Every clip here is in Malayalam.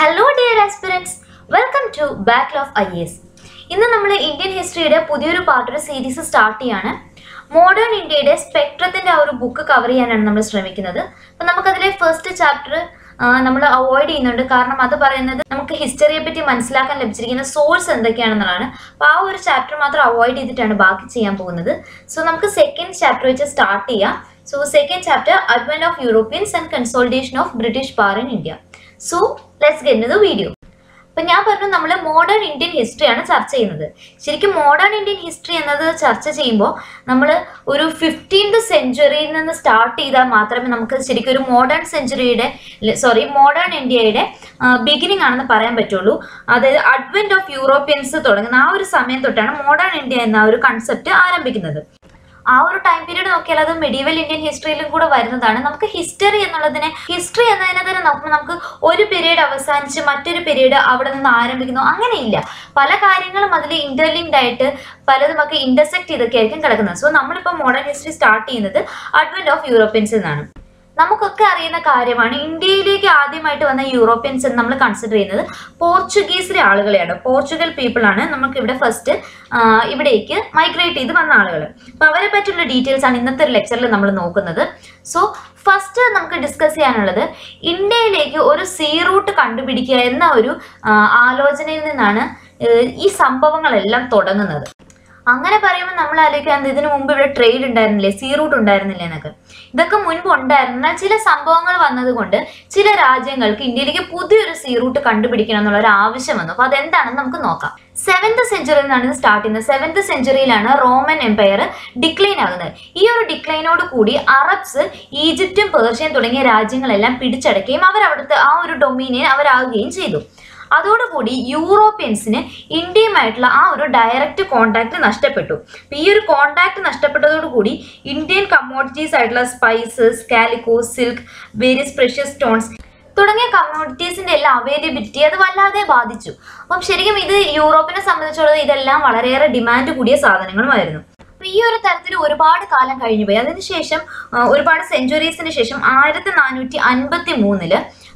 hello dear aspirants welcome to battle of I S ഇന്ന് നമ്മൾ ഇന്ത്യൻ ഹിസ്റ്ററിയുടെ പുതിയൊരു പാർട്ടൊരു സീരീസ് സ്റ്റാർട്ട് ചെയ്യാണ് മോഡേൺ ഇന്ത്യയുടെ സ്പെക്ട്രത്തിന്റെ ആ ഒരു ബുക്ക് കവർ ചെയ്യാനാണ് നമ്മൾ ശ്രമിക്കുന്നത് അപ്പം നമുക്കതിലെ ഫസ്റ്റ് ചാപ്റ്റർ നമ്മൾ അവോയ്ഡ് ചെയ്യുന്നുണ്ട് കാരണം അത് പറയുന്നത് നമുക്ക് ഹിസ്റ്ററിയെ പറ്റി മനസ്സിലാക്കാൻ ലഭിച്ചിരിക്കുന്ന സോഴ്സ് എന്തൊക്കെയാണെന്നുള്ളതാണ് അപ്പോൾ ആ ഒരു ചാപ്റ്റർ മാത്രം അവോയ്ഡ് ചെയ്തിട്ടാണ് ബാക്കി ചെയ്യാൻ പോകുന്നത് സോ നമുക്ക് സെക്കൻഡ് ചാപ്റ്റർ വെച്ച് സ്റ്റാർട്ട് ചെയ്യാം so second chapter advent of Europeans and consolidation of British power in India so let's get the video അപ്പം ഞാൻ പറഞ്ഞു നമ്മൾ മോഡേൺ ഇന്ത്യൻ ഹിസ്റ്ററിയാണ് ചർച്ച ചെയ്യുന്നത് ശരിക്കും മോഡേൺ ഇന്ത്യൻ ഹിസ്റ്ററി എന്നത് ചർച്ച ചെയ്യുമ്പോൾ നമ്മൾ ഒരു ഫിഫ്റ്റീൻത് സെഞ്ചുറിയിൽ നിന്ന് സ്റ്റാർട്ട് ചെയ്താൽ മാത്രമേ നമുക്ക് ശരിക്കും ഒരു മോഡേൺ സെഞ്ചുറിയുടെ സോറി മോഡേൺ ഇന്ത്യയുടെ ബിഗിനിങ് ആണെന്ന് പറയാൻ പറ്റുള്ളൂ അതായത് അഡ്വന്റ് ഓഫ് യൂറോപ്യൻസ് തുടങ്ങുന്ന ആ ഒരു സമയം തൊട്ടാണ് മോഡേൺ ഇന്ത്യ എന്ന ഒരു കൺസെപ്റ്റ് ആരംഭിക്കുന്നത് ആ ഒരു ടൈം പീരീഡ് നോക്കിയാൽ അത് മെഡീവൽ ഇന്ത്യൻ ഹിസ്റ്ററിയിലും കൂടെ വരുന്നതാണ് നമുക്ക് ഹിസ്റ്ററി എന്നുള്ളതിനെ ഹിസ്റ്ററി എന്നതിനെ തന്നെ നോക്കുമ്പോൾ നമുക്ക് ഒരു പീരീഡ് അവസാനിച്ച് മറ്റൊരു പീരീഡ് അവിടെ നിന്ന് ആരംഭിക്കുന്നു അങ്ങനെയില്ല പല കാര്യങ്ങളും അതിൽ ഇന്റർലിങ്ക്ഡ് ആയിട്ട് പലതുമൊക്കെ ഇന്റർസെക്ട് ചെയ്തൊക്കെ ആയിരിക്കും കിടക്കുന്നത് സോ നമ്മളിപ്പോൾ മോഡേൺ ഹിസ്റ്ററി സ്റ്റാർട്ട് ചെയ്യുന്നത് അഡ്വന്റ് ഓഫ് യൂറോപ്യൻസ് എന്നാണ് നമുക്കൊക്കെ അറിയുന്ന കാര്യമാണ് ഇന്ത്യയിലേക്ക് ആദ്യമായിട്ട് വന്ന യൂറോപ്യൻസ് എന്ന് നമ്മൾ കൺസിഡർ ചെയ്യുന്നത് പോർച്ചുഗീസിലെ ആളുകളെയാണ് പോർച്ചുഗൽ പീപ്പിൾ ആണ് നമുക്ക് ഇവിടെ ഫസ്റ്റ് ഇവിടേക്ക് മൈഗ്രേറ്റ് ചെയ്ത് വന്ന ആളുകൾ അപ്പൊ അവരെ പറ്റിയുള്ള ഡീറ്റെയിൽസ് ആണ് ഇന്നത്തെ ഒരു ലെക്ചറിൽ നമ്മൾ നോക്കുന്നത് സോ ഫസ്റ്റ് നമുക്ക് ഡിസ്കസ് ചെയ്യാനുള്ളത് ഇന്ത്യയിലേക്ക് ഒരു സീ റൂട്ട് കണ്ടുപിടിക്കുക എന്ന ഒരു ആ, ആലോചനയിൽ നിന്നാണ് ഏഹ്, ഈ സംഭവങ്ങളെല്ലാം തുടങ്ങുന്നത് അങ്ങനെ പറയുമ്പോൾ നമ്മൾ ആലോചിക്കാൻ ഇതിനു മുമ്പ് ഇവിടെ ട്രേഡ് ഉണ്ടായിരുന്നില്ലേ സീ റൂട്ട് ഉണ്ടായിരുന്നില്ലേ എന്നൊക്കെ ഇതൊക്കെ മുൻപ് ഉണ്ടായിരുന്നു എന്നാൽ ചില സംഭവങ്ങൾ വന്നതുകൊണ്ട് ചില രാജ്യങ്ങൾക്ക് ഇന്ത്യയിലേക്ക് പുതിയൊരു സീ റൂട്ട് കണ്ടുപിടിക്കണം എന്നുള്ള ഒരു ആവശ്യം വന്നു അപ്പൊ അതെന്താണെന്ന് നമുക്ക് നോക്കാം സെവൻത് സെഞ്ചുറിയിൽ നിന്നാണ് ഇത് സ്റ്റാർട്ട് ചെയ്യുന്നത് സെവൻത് സെഞ്ചുറിയിലാണ് റോമൻ എംപയർ ഡിക്ലൈൻ ആകുന്നത് ഈ ഒരു ഡിക്ലൈനോട് കൂടി അറബ്സ് ഈജിപ്തും പേർഷ്യയും തുടങ്ങിയ രാജ്യങ്ങളെല്ലാം പിടിച്ചടക്കുകയും അവർ അവിടുത്തെ ആ ഒരു ഡൊമീനിയൻ അവരാകുകയും ചെയ്തു അതോടുകൂടി യൂറോപ്യൻസിന് ഇന്ത്യയുമായിട്ടുള്ള ആ ഒരു ഡയറക്റ്റ് കോണ്ടാക്ട് നഷ്ടപ്പെട്ടു അപ്പൊ ഈ ഒരു കോണ്ടാക്ട് നഷ്ടപ്പെട്ടതോടുകൂടി ഇന്ത്യൻ കമ്മോഡിറ്റീസ് ആയിട്ടുള്ള spices calico silk various precious stones തുടങ്ങിയ കമ്മോഡിറ്റീസിന്റെ എല്ലാം അവൈലബിലിറ്റി അത് വല്ലാതെ ബാധിച്ചു അപ്പം ശരിക്കും ഇത് യൂറോപ്പിനെ സംബന്ധിച്ചുള്ളത് ഇതെല്ലാം വളരെയേറെ ഡിമാൻഡ് കൂടിയ സാധനങ്ങളുമായിരുന്നു അപ്പൊ ഈ ഒരു തരത്തിൽ ഒരുപാട് കാലം കഴിഞ്ഞു പോയി അതിനുശേഷം ആ, ഒരുപാട് സെഞ്ചുറീസിന് ശേഷം ആയിരത്തി നാനൂറ്റി അൻപത്തി മൂന്നില്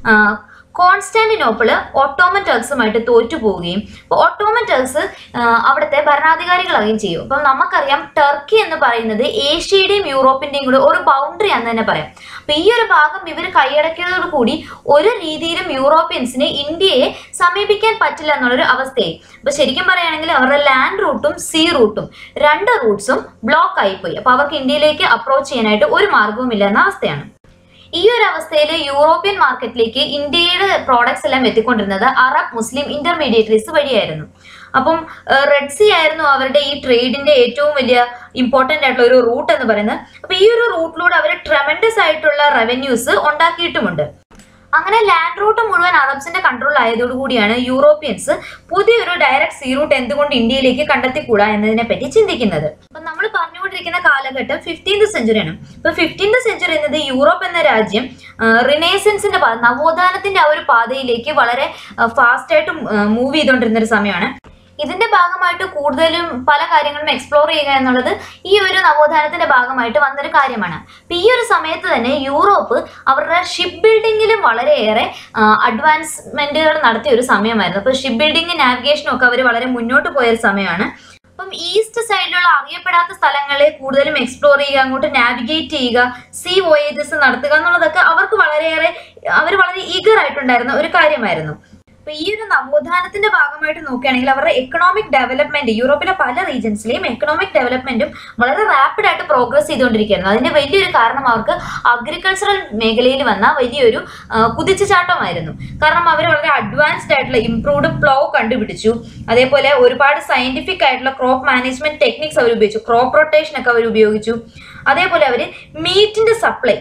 കോൺസ്റ്റാന്റിനോപ്പിള് ഒട്ടോമൻ ടർക്സുമായിട്ട് തോറ്റു പോവുകയും അപ്പോൾ ഒട്ടോമൻ ടർക്സ് അവിടുത്തെ ഭരണാധികാരികളാവുകയും ചെയ്യും അപ്പം നമുക്കറിയാം ടർക്കി എന്ന് പറയുന്നത് ഏഷ്യയുടെയും യൂറോപ്പിന്റെയും കൂടെ ഒരു ബൗണ്ടറി ആണെന്ന് തന്നെ പറയാം അപ്പൊ ഈ ഒരു ഭാഗം ഇവർ കൈയടക്കിയതോടുകൂടി ഒരു രീതിയിലും യൂറോപ്യൻസിന് ഇന്ത്യയെ സമീപിക്കാൻ പറ്റില്ല എന്നുള്ളൊരു അവസ്ഥയായി അപ്പൊ ശരിക്കും പറയുകയാണെങ്കിൽ അവരുടെ ലാൻഡ് റൂട്ടും സീ റൂട്ടും രണ്ട് റൂട്ട്സും ബ്ലോക്ക് ആയിപ്പോയി അപ്പൊ അവർക്ക് ഇന്ത്യയിലേക്ക് അപ്രോച്ച് ചെയ്യാനായിട്ട് ഒരു മാർഗവും ഇല്ല എന്ന അവസ്ഥയാണ് ഈ ഒരു അവസ്ഥയിൽ യൂറോപ്യൻ മാർക്കറ്റിലേക്ക് ഇന്ത്യയുടെ പ്രോഡക്ട്സ് എല്ലാം എത്തിക്കൊണ്ടിരുന്നത് അറബ് മുസ്ലിം ഇന്റർമീഡിയറ്ററീസ് വഴിയായിരുന്നു അപ്പം റെഡ് സി ആയിരുന്നു അവരുടെ ഈ ട്രേഡിന്റെ ഏറ്റവും വലിയ ഇമ്പോർട്ടന്റ് ആയിട്ടുള്ള ഒരു റൂട്ട് എന്ന് പറയുന്നത് അപ്പൊ ഈ ഒരു റൂട്ടിലൂടെ അവർ ട്രമെൻഡസ് ആയിട്ടുള്ള റവന്യൂസ് ഉണ്ടാക്കിയിട്ടുമുണ്ട് അങ്ങനെ ലാൻഡ് റൂട്ട് മുഴുവൻ അറബ്സിന്റെ കൺട്രോൾ ആയതോടുകൂടിയാണ് യൂറോപ്യൻസ് പുതിയൊരു ഡയറക്റ്റ് സീ റൂട്ട് എന്തുകൊണ്ട് ഇന്ത്യയിലേക്ക് കണ്ടെത്തിക്കൂടാ എന്നതിനെ പറ്റി ചിന്തിക്കുന്നത് അപ്പൊ നമ്മൾ പറഞ്ഞുകൊണ്ടിരിക്കുന്ന കാലഘട്ടം ഫിഫ്റ്റീൻത് സെഞ്ചുറിയാണ് ഇപ്പൊ ഫിഫ്റ്റീൻത് സെഞ്ചുറി എന്നത് യൂറോപ്പ് എന്ന രാജ്യം റിനേസൻസിന്റെ പാത നവോത്ഥാനത്തിന്റെ ആ ഒരു പാതയിലേക്ക് വളരെ ഫാസ്റ്റ് ആയിട്ട് മൂവ് ചെയ്തുകൊണ്ടിരുന്ന ഒരു സമയമാണ് ഇതിന്റെ ഭാഗമായിട്ട് കൂടുതലും പല കാര്യങ്ങളും എക്സ്പ്ലോർ ചെയ്യുക എന്നുള്ളത് ഈ ഒരു നവോത്ഥാനത്തിന്റെ ഭാഗമായിട്ട് വന്നൊരു കാര്യമാണ് അപ്പൊ ഈ ഒരു സമയത്ത് തന്നെ യൂറോപ്പ് അവരുടെ ഷിപ്പ് ബിൽഡിങ്ങിലും വളരെയേറെ അഡ്വാൻസ്മെന്റുകൾ നടത്തിയ ഒരു സമയമായിരുന്നു അപ്പൊ ഷിപ്പ് ബിൽഡിംഗ് നാവിഗേഷനും ഒക്കെ അവർ വളരെ മുന്നോട്ട് പോയ ഒരു സമയമാണ് അപ്പം ഈസ്റ്റ് സൈഡിലുള്ള അറിയപ്പെടാത്ത സ്ഥലങ്ങളെ കൂടുതലും എക്സ്പ്ലോർ ചെയ്യുക അങ്ങോട്ട് നാവിഗേറ്റ് ചെയ്യുക സീ വോയേജസ് നടത്തുക എന്നുള്ളതൊക്കെ അവർക്ക് വളരെയേറെ അവർ വളരെ ഈഗർ ആയിട്ടുണ്ടായിരുന്ന ഒരു കാര്യമായിരുന്നു അപ്പൊ ഈ ഒരു നവോത്ഥാനത്തിന്റെ ഭാഗമായിട്ട് നോക്കുകയാണെങ്കിൽ അവരുടെ എക്കണോമിക് ഡെവലപ്മെന്റ് യൂറോപ്പിലെ പല റീജൻസിലെയും എക്കണോമിക് ഡെവലപ്മെന്റും വളരെ റാപ്പിഡ് ആയിട്ട് പ്രോഗ്രസ് ചെയ്തുകൊണ്ടിരിക്കുകയായിരുന്നു അതിന്റെ വലിയൊരു കാരണം അവർക്ക് അഗ്രികൾച്ചറൽ മേഖലയിൽ വന്ന വലിയൊരു ആ, കുതിച്ചുചാട്ടമായിരുന്നു കാരണം അവർ വളരെ അഡ്വാൻസ്ഡ് ആയിട്ടുള്ള ഇംപ്രൂവ്ഡ് പ്ലോ കണ്ടുപിടിച്ചു അതേപോലെ ഒരുപാട് സയന്റിഫിക് ആയിട്ടുള്ള ക്രോപ്പ് മാനേജ്മെന്റ് ടെക്നിക്സ് അവർ ഉപയോഗിച്ചു ക്രോപ്പ് റൊട്ടേഷൻ ഒക്കെ അവർ ഉപയോഗിച്ചു അതേപോലെ അവർ മീറ്റിന്റെ സപ്ലൈ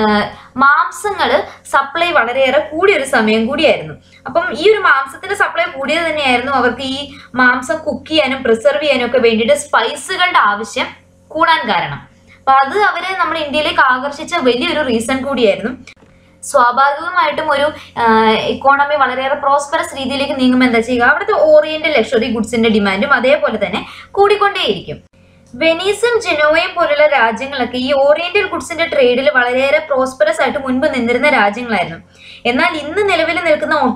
മാംസങ്ങൾ സപ്ലൈ വളരെയേറെ കൂടിയൊരു സമയം കൂടിയായിരുന്നു അപ്പം ഈ ഒരു മാംസത്തിന്റെ സപ്ലൈ കൂടിയത് തന്നെയായിരുന്നു അവർക്ക് ഈ മാംസം കുക്ക് ചെയ്യാനും പ്രിസർവ് ചെയ്യാനും ഒക്കെ വേണ്ടിയിട്ട് സ്പൈസുകളുടെ ആവശ്യം കൂടാൻ കാരണം അപ്പൊ അത് അവരെ നമ്മുടെ ഇന്ത്യയിലേക്ക് ആകർഷിച്ച വലിയൊരു റീസൺ കൂടിയായിരുന്നു സ്വാഭാവികമായിട്ടും ഒരു ഇക്കോണമി വളരെയേറെ പ്രോസ്പെറസ് രീതിയിലേക്ക് നീങ്ങുമ്പോൾ എന്താ ചെയ്യുക അവിടുത്തെ ഓറിയന്റൽ ലക്ഷറി ഗുഡ്സിന്റെ ഡിമാൻഡും അതേപോലെ തന്നെ കൂടിക്കൊണ്ടേയിരിക്കും വെനീസും ജനോവയും പോലുള്ള രാജ്യങ്ങളൊക്കെ ഈ ഓറിയന്റൽ ഗുഡ്സിന്റെ ട്രേഡിൽ വളരെയേറെ പ്രോസ്പെറസ് ആയിട്ട് മുൻപ് നിന്നിരുന്ന രാജ്യങ്ങളായിരുന്നു എന്നാൽ ഇന്ന് നിലവിൽ നിൽക്കുന്ന ഒട്ടോമൻ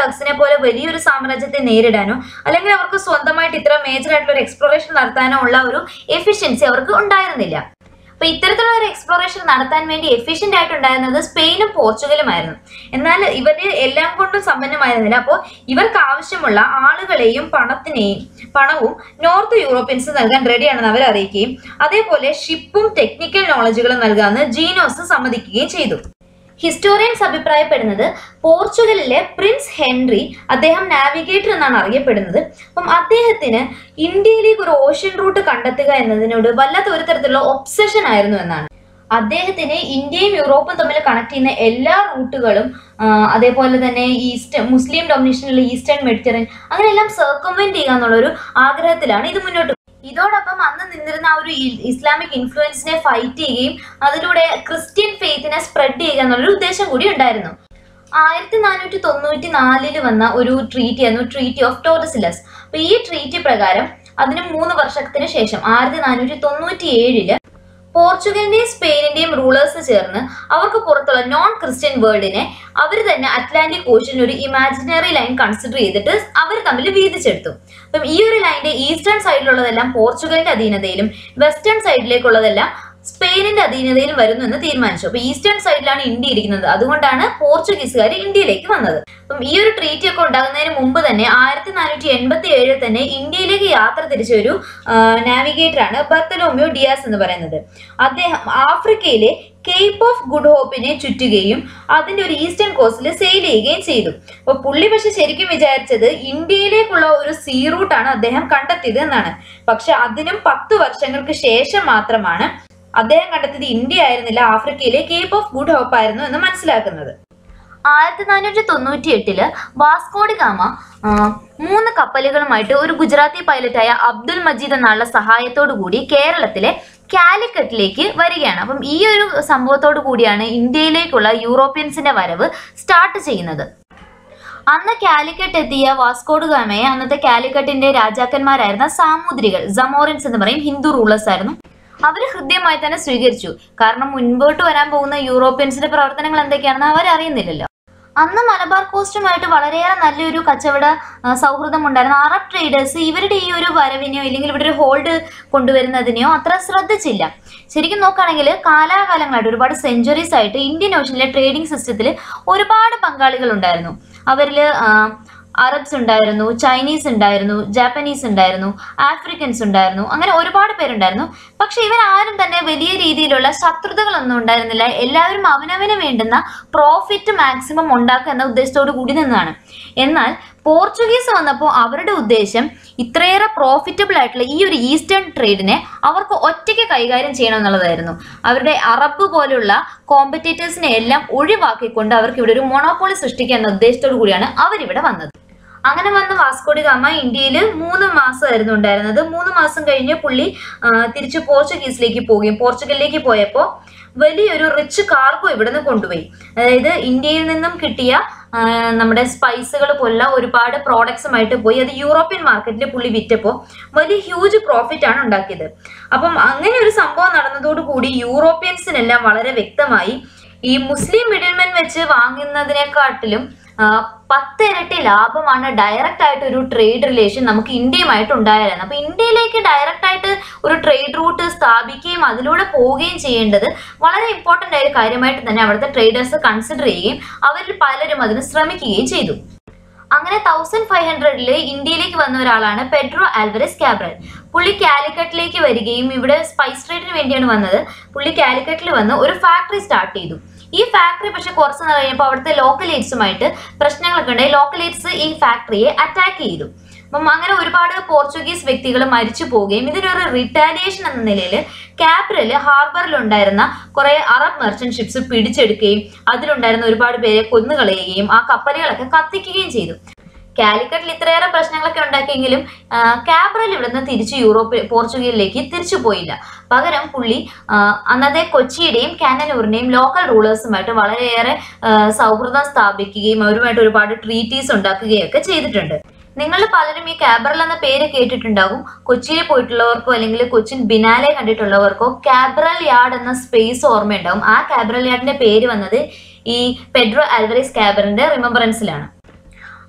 ടർക്സിനെ പോലെ വലിയൊരു സാമ്രാജ്യത്തെ നേരിടാനോ അല്ലെങ്കിൽ അവർക്ക് സ്വന്തമായിട്ട് ഇത്ര മേജർ ആയിട്ടുള്ള ഒരു എക്സ്പ്ലോറേഷൻ നടത്താനോ ഉള്ള ഒരു എഫിഷ്യൻസി അവർക്ക് ഉണ്ടായിരുന്നില്ല അപ്പൊ ഇത്തരത്തിലുള്ള ഒരു എക്സ്പ്ലോറേഷൻ നടത്താൻ വേണ്ടി എഫിഷ്യന്റ് ആയിട്ടുണ്ടായിരുന്നത് സ്പെയിനും പോർച്ചുഗലുമായിരുന്നു എന്നാൽ ഇവര് എല്ലാം കൊണ്ടും സമ്പന്നമായിരുന്നില്ല അപ്പോൾ ഇവർക്ക് ആവശ്യമുള്ള ആളുകളെയും പണത്തിനെയും പണവും നോർത്ത് യൂറോപ്യൻസ് നൽകാൻ റെഡിയാണെന്ന് അവർ അറിയിക്കുകയും അതേപോലെ ഷിപ്പും ടെക്നിക്കൽ നോളജുകളും നൽകാമെന്ന് ജീനോസ് സമ്മതിക്കുകയും ചെയ്തു ഹിസ്റ്റോറിയൻസ് അഭിപ്രായപ്പെടുന്നത് പോർച്ചുഗലിലെ പ്രിൻസ് ഹെൻറി അദ്ദേഹം നാവിഗേറ്റർ എന്നാണ് അറിയപ്പെടുന്നത് അപ്പം അദ്ദേഹത്തിന് ഇന്ത്യയിലേക്ക് ഒരു ഓഷ്യൻ റൂട്ട് കണ്ടെത്തുക എന്നതിനോട് വല്ലാത്ത ഒരു തരത്തിലുള്ള ഒബ്സഷൻ ആയിരുന്നു എന്നാണ് അദ്ദേഹത്തിന് ഇന്ത്യയും യൂറോപ്പും തമ്മിൽ കണക്ട് ചെയ്യുന്ന എല്ലാ റൂട്ടുകളും ആ, അതേപോലെ തന്നെ ഈസ്റ്റ് മുസ്ലിം ഡൊമിനേഷനുള്ള ഈസ്റ്റേൺ മെഡിറ്ററേനിയൻ അങ്ങനെയെല്ലാം സർക്കംവെന്റ് ചെയ്യുക എന്നുള്ള ഒരു ആഗ്രഹത്തിലാണ് ഇത് മുന്നോട്ട് ഇതോടൊപ്പം അന്ന് നിന്നിരുന്ന ആ ഒരു ഇ- ഇസ്ലാമിക് ഇൻഫ്ലുവൻസിനെ ഫൈറ്റ് ചെയ്യുകയും അതിലൂടെ ക്രിസ്ത്യൻ ഫെയ്ത്തിനെ സ്പ്രെഡ് ചെയ്യുക എന്നുള്ളൊരു ഉദ്ദേശം കൂടി ഉണ്ടായിരുന്നു ആയിരത്തി നാനൂറ്റി തൊണ്ണൂറ്റി നാലില് വന്ന ഒരു ട്രീറ്റി ആയിരുന്നു ട്രീറ്റി ഓഫ് ടോറസിലസ് അപ്പൊ ഈ ട്രീറ്റി പ്രകാരം അതിന് മൂന്ന് വർഷത്തിന് ശേഷം ആയിരത്തി നാനൂറ്റി തൊണ്ണൂറ്റി ഏഴില് പോർച്ചുഗലിന്റെയും സ്പെയിനിന്റെയും റൂളേഴ്സ് ചേർന്ന് അവർക്ക് പുറത്തുള്ള നോൺ ക്രിസ്ത്യൻ വേൾഡിനെ അവർ തന്നെ അറ്റ്ലാന്റിക് ഓഷ്യൻ ഒരു ഇമാജിനറി ലൈൻ കൺസിഡർ ചെയ്തിട്ട് അവർ തമ്മിൽ വീതിച്ചെടുത്തു അപ്പം ഈ ഒരു ലൈനിന്റെ ഈസ്റ്റേൺ സൈഡിലുള്ളതെല്ലാം പോർച്ചുഗലിന്റെ അധീനതയിലും വെസ്റ്റേൺ സൈഡിലേക്കുള്ളതെല്ലാം സ്പെയിനിന്റെ അധീനതയിൽ വരുന്നു എന്ന് തീരുമാനിച്ചു അപ്പൊ ഈസ്റ്റേൺ സൈഡിലാണ് ഇന്ത്യ ഇരിക്കുന്നത് അതുകൊണ്ടാണ് പോർച്ചുഗീസുകാർ ഇന്ത്യയിലേക്ക് വന്നത് അപ്പം ഈ ഒരു ട്രീറ്റി ഒക്കെ ഉണ്ടാകുന്നതിന് മുമ്പ് തന്നെ ആയിരത്തി നാനൂറ്റി എൺപത്തി ഏഴിൽ തന്നെ ഇന്ത്യയിലേക്ക് യാത്ര തിരിച്ച ഒരു നാവിഗേറ്റർ ആണ് ബർത്തലോമിയോ ഡിയാസ് എന്ന് പറയുന്നത് അദ്ദേഹം ആഫ്രിക്കയിലെ കേപ്പ് ഓഫ് ഗുഡ് ഹോപ്പിനെ ചുറ്റുകയും അതിന്റെ ഒരു ഈസ്റ്റേൺ കോസ്റ്റിൽ സെയിൽ ചെയ്യുകയും ചെയ്തു അപ്പൊ പുള്ളി പക്ഷെ ശരിക്കും വിചാരിച്ചത് ഇന്ത്യയിലേക്കുള്ള ഒരു സീ റൂട്ടാണ് അദ്ദേഹം കണ്ടെത്തിയത് എന്നാണ് പക്ഷെ അതിനും പത്ത് വർഷങ്ങൾക്ക് ശേഷം മാത്രമാണ് അദ്ദേഹം കണ്ടെത്തിയത് ഇന്ത്യ ആയിരുന്നില്ല ആഫ്രിക്കയിലെ കേപ്പ് ഓഫ് ഗുഡ് ഹോപ്പ് ആയിരുന്നു എന്ന് മനസ്സിലാക്കുന്നത് ആയിരത്തി നാനൂറ്റി തൊണ്ണൂറ്റി എട്ടില് വാസ്കോഡി ഗാമ ആ, മൂന്ന് കപ്പലുകളുമായിട്ട് ഒരു ഗുജറാത്തി പൈലറ്റായ അബ്ദുൽ മജീദ് എന്നാളുടെ സഹായത്തോടു കൂടി കേരളത്തിലെ കാലിക്കറ്റിലേക്ക് വരികയാണ് അപ്പം ഈ ഒരു സംഭവത്തോടു കൂടിയാണ് ഇന്ത്യയിലേക്കുള്ള യൂറോപ്യൻസിന്റെ വരവ് സ്റ്റാർട്ട് ചെയ്യുന്നത് അന്ന് കാലിക്കറ്റ് എത്തിയ വാസ്കോഡ് ഗാമയെ അന്നത്തെ കാലിക്കറ്റിന്റെ രാജാക്കന്മാരായിരുന്ന സാമൂദ്രികൾ ജമോറിൻസ് എന്ന് പറയും ഹിന്ദു റൂളേഴ്സ് ആയിരുന്നു അവർ ഹൃദ്യമായി തന്നെ സ്വീകരിച്ചു കാരണം മുൻപോട്ട് വരാൻ പോകുന്ന യൂറോപ്യൻസിന്റെ പ്രവർത്തനങ്ങൾ എന്തൊക്കെയാണെന്ന് അവർ അറിയുന്നില്ലല്ലോ അന്ന് മലബാർ കോസ്റ്റുമായിട്ട് വളരെയേറെ നല്ലൊരു കച്ചവട ആ, സൗഹൃദം ഉണ്ടായിരുന്നു അറബ് ട്രേഡേഴ്സ് ഇവരുടെ ഈ ഒരു വരവിനെയോ ഇല്ലെങ്കിൽ ഇവിടെ ഒരു ഹോൾഡ് കൊണ്ടുവരുന്നതിനെയോ അത്ര ശ്രദ്ധിച്ചില്ല ശരിക്കും നോക്കുകയാണെങ്കിൽ കാലാകാലങ്ങളായിട്ട് ഒരുപാട് സെഞ്ചുറീസ് ആയിട്ട് ഇന്ത്യൻ ഓഷനിലെ ട്രേഡിംഗ് സിസ്റ്റത്തിൽ ഒരുപാട് പങ്കാളികൾ ഉണ്ടായിരുന്നു അവരിൽ അറബ്സ് ഉണ്ടായിരുന്നു ചൈനീസ് ഉണ്ടായിരുന്നു ജാപ്പനീസ് ഉണ്ടായിരുന്നു ആഫ്രിക്കൻസ് ഉണ്ടായിരുന്നു അങ്ങനെ ഒരുപാട് പേരുണ്ടായിരുന്നു പക്ഷെ ഇവരാരും തന്നെ വലിയ രീതിയിലുള്ള ശത്രുതകളൊന്നും ഉണ്ടായിരുന്നില്ല എല്ലാവരും അവനവന് വേണ്ടുന്ന പ്രോഫിറ്റ് മാക്സിമം ഉണ്ടാക്കുക എന്ന ഉദ്ദേശത്തോടു കൂടി നിന്നാണ് എന്നാൽ പോർച്ചുഗീസ് വന്നപ്പോൾ അവരുടെ ഉദ്ദേശം ഇത്രയേറെ പ്രോഫിറ്റബിൾ ആയിട്ടുള്ള ഈ ഒരു ഈസ്റ്റേൺ ട്രേഡിനെ അവർക്ക് ഒറ്റയ്ക്ക് കൈകാര്യം ചെയ്യണം എന്നുള്ളതായിരുന്നു അവരുടെ അറബ് പോലുള്ള കോമ്പറ്റേറ്റേഴ്സിനെ എല്ലാം ഒഴിവാക്കിക്കൊണ്ട് അവർക്ക് ഇവിടെ ഒരു മൊണോപോളി സൃഷ്ടിക്കുക എന്ന ഉദ്ദേശത്തോടു കൂടിയാണ് അവരിവിടെ വന്നത് അങ്ങനെ വന്ന വാസ്കോഡി ഗാമ ഇന്ത്യയിൽ മൂന്ന് മാസമായിരുന്നു ഉണ്ടായിരുന്നത് മൂന്ന് മാസം കഴിഞ്ഞ് പുള്ളി ആ, തിരിച്ച് പോർച്ചുഗീസിലേക്ക് പോവുകയും പോർച്ചുഗലിലേക്ക് പോയപ്പോൾ വലിയൊരു റിച്ച് കാർഗോ ഇവിടുന്ന് കൊണ്ടുപോയി അതായത് ഇന്ത്യയിൽ നിന്നും കിട്ടിയ ആ, നമ്മുടെ സ്പൈസുകൾ പോലുള്ള ഒരുപാട് പ്രോഡക്ട്സുമായിട്ട് പോയി അത് യൂറോപ്യൻ മാർക്കറ്റിൽ പുള്ളി വിറ്റപ്പോൾ വലിയ ഹ്യൂജ് പ്രോഫിറ്റ് ആണ് ഉണ്ടാക്കിയത് അപ്പം അങ്ങനെ ഒരു സംഭവം നടന്നതോടുകൂടി യൂറോപ്യൻസിനെല്ലാം വളരെ വ്യക്തമായി ഈ മുസ്ലിം മിഡിൽമെൻ വെച്ച് വാങ്ങുന്നതിനെക്കാട്ടിലും ആ, പത്തിരട്ടി ലാഭമാണ് ഡയറക്റ്റ് ആയിട്ട് ഒരു ട്രേഡ് റിലേഷൻ നമുക്ക് ഇന്ത്യയുമായിട്ട് ഉണ്ടായിരുന്നത് അപ്പൊ ഇന്ത്യയിലേക്ക് ഡയറക്റ്റ് ആയിട്ട് ഒരു ട്രേഡ് റൂട്ട് സ്ഥാപിക്കുകയും അതിലൂടെ പോവുകയും ചെയ്യേണ്ടത് വളരെ ഇമ്പോർട്ടന്റ് ആയ ഒരു കാര്യമായിട്ട് തന്നെ അവിടുത്തെ ട്രേഡേഴ്സ് കൺസിഡർ ചെയ്യുകയും അവരിൽ പലരും അതിന് ശ്രമിക്കുകയും ചെയ്തു അങ്ങനെ തൗസൻഡ് ഫൈവ് ഹൺഡ്രഡില് ഇന്ത്യയിലേക്ക് വന്ന ഒരാളാണ് പെഡ്രോ ആൽവരസ് ക്യാബ്രൽ പുള്ളി കാലിക്കറ്റിലേക്ക് വരികയും ഇവിടെ സ്പൈസ് ട്രേഡിന് വേണ്ടിയാണ് വന്നത് പുള്ളി കാലിക്കറ്റിൽ വന്ന് ഒരു ഫാക്ടറി സ്റ്റാർട്ട് ചെയ്തു ഈ ഫാക്ടറി പക്ഷെ കുറച്ച് നാൾ കഴിഞ്ഞപ്പോൾ അവിടുത്തെ ലോക്കലേറ്റ്സുമായിട്ട് പ്രശ്നങ്ങളൊക്കെ ഉണ്ടായി ലോക്കലേറ്റ്സ് ഈ ഫാക്ടറിയെ അറ്റാക്ക് ചെയ്തു അപ്പം അങ്ങനെ ഒരുപാട് പോർച്ചുഗീസ് വ്യക്തികൾ മരിച്ചു പോവുകയും ഇതിനൊരു റിട്ടാലിയേഷൻ എന്ന നിലയിൽ ക്യാപ്രൽ ഹാർബറിൽ ഉണ്ടായിരുന്ന കുറെ അറബ് മെർച്ചന്റ് ഷിപ്സ് പിടിച്ചെടുക്കുകയും അതിലുണ്ടായിരുന്ന ഒരുപാട് പേരെ കൊന്നുകളയുകയും ആ കപ്പലുകളൊക്കെ കത്തിക്കുകയും ചെയ്തു കാലിക്കറ്റിൽ ഇത്രയേറെ പ്രശ്നങ്ങളൊക്കെ ഉണ്ടാക്കിയെങ്കിലും ആ, കാബ്രൽ ഇവിടുന്ന് തിരിച്ച് യൂറോപ്പ് പോർച്ചുഗലിലേക്ക് തിരിച്ചു പോയില്ല പകരം പുള്ളി ആ, അന്നത്തെ കൊച്ചിയുടെയും കാനനൂറിന്റെയും ലോക്കൽ റൂളേഴ്സുമായിട്ട് വളരെയേറെ ആ, സൗഹൃദം സ്ഥാപിക്കുകയും അവരുമായിട്ട് ഒരുപാട് ട്രീറ്റീസ് ഉണ്ടാക്കുകയും ഒക്കെ ചെയ്തിട്ടുണ്ട് നിങ്ങൾ പലരും ഈ കാബ്രൽ എന്ന പേര് കേട്ടിട്ടുണ്ടാകും കൊച്ചിയിൽ പോയിട്ടുള്ളവർക്കോ അല്ലെങ്കിൽ കൊച്ചിൻ ബിനാലെ കണ്ടിട്ടുള്ളവർക്കോ കാബ്രൽ യാർഡ് എന്ന സ്പേസ് ഓർമ്മയുണ്ടാവും ആ കാബ്രൽ യാർഡിന്റെ പേര് വന്നത് ഈ പെഡ്രോ ആൽവറീസ് കാബറിന്റെ റിമംബറൻസിലാണ്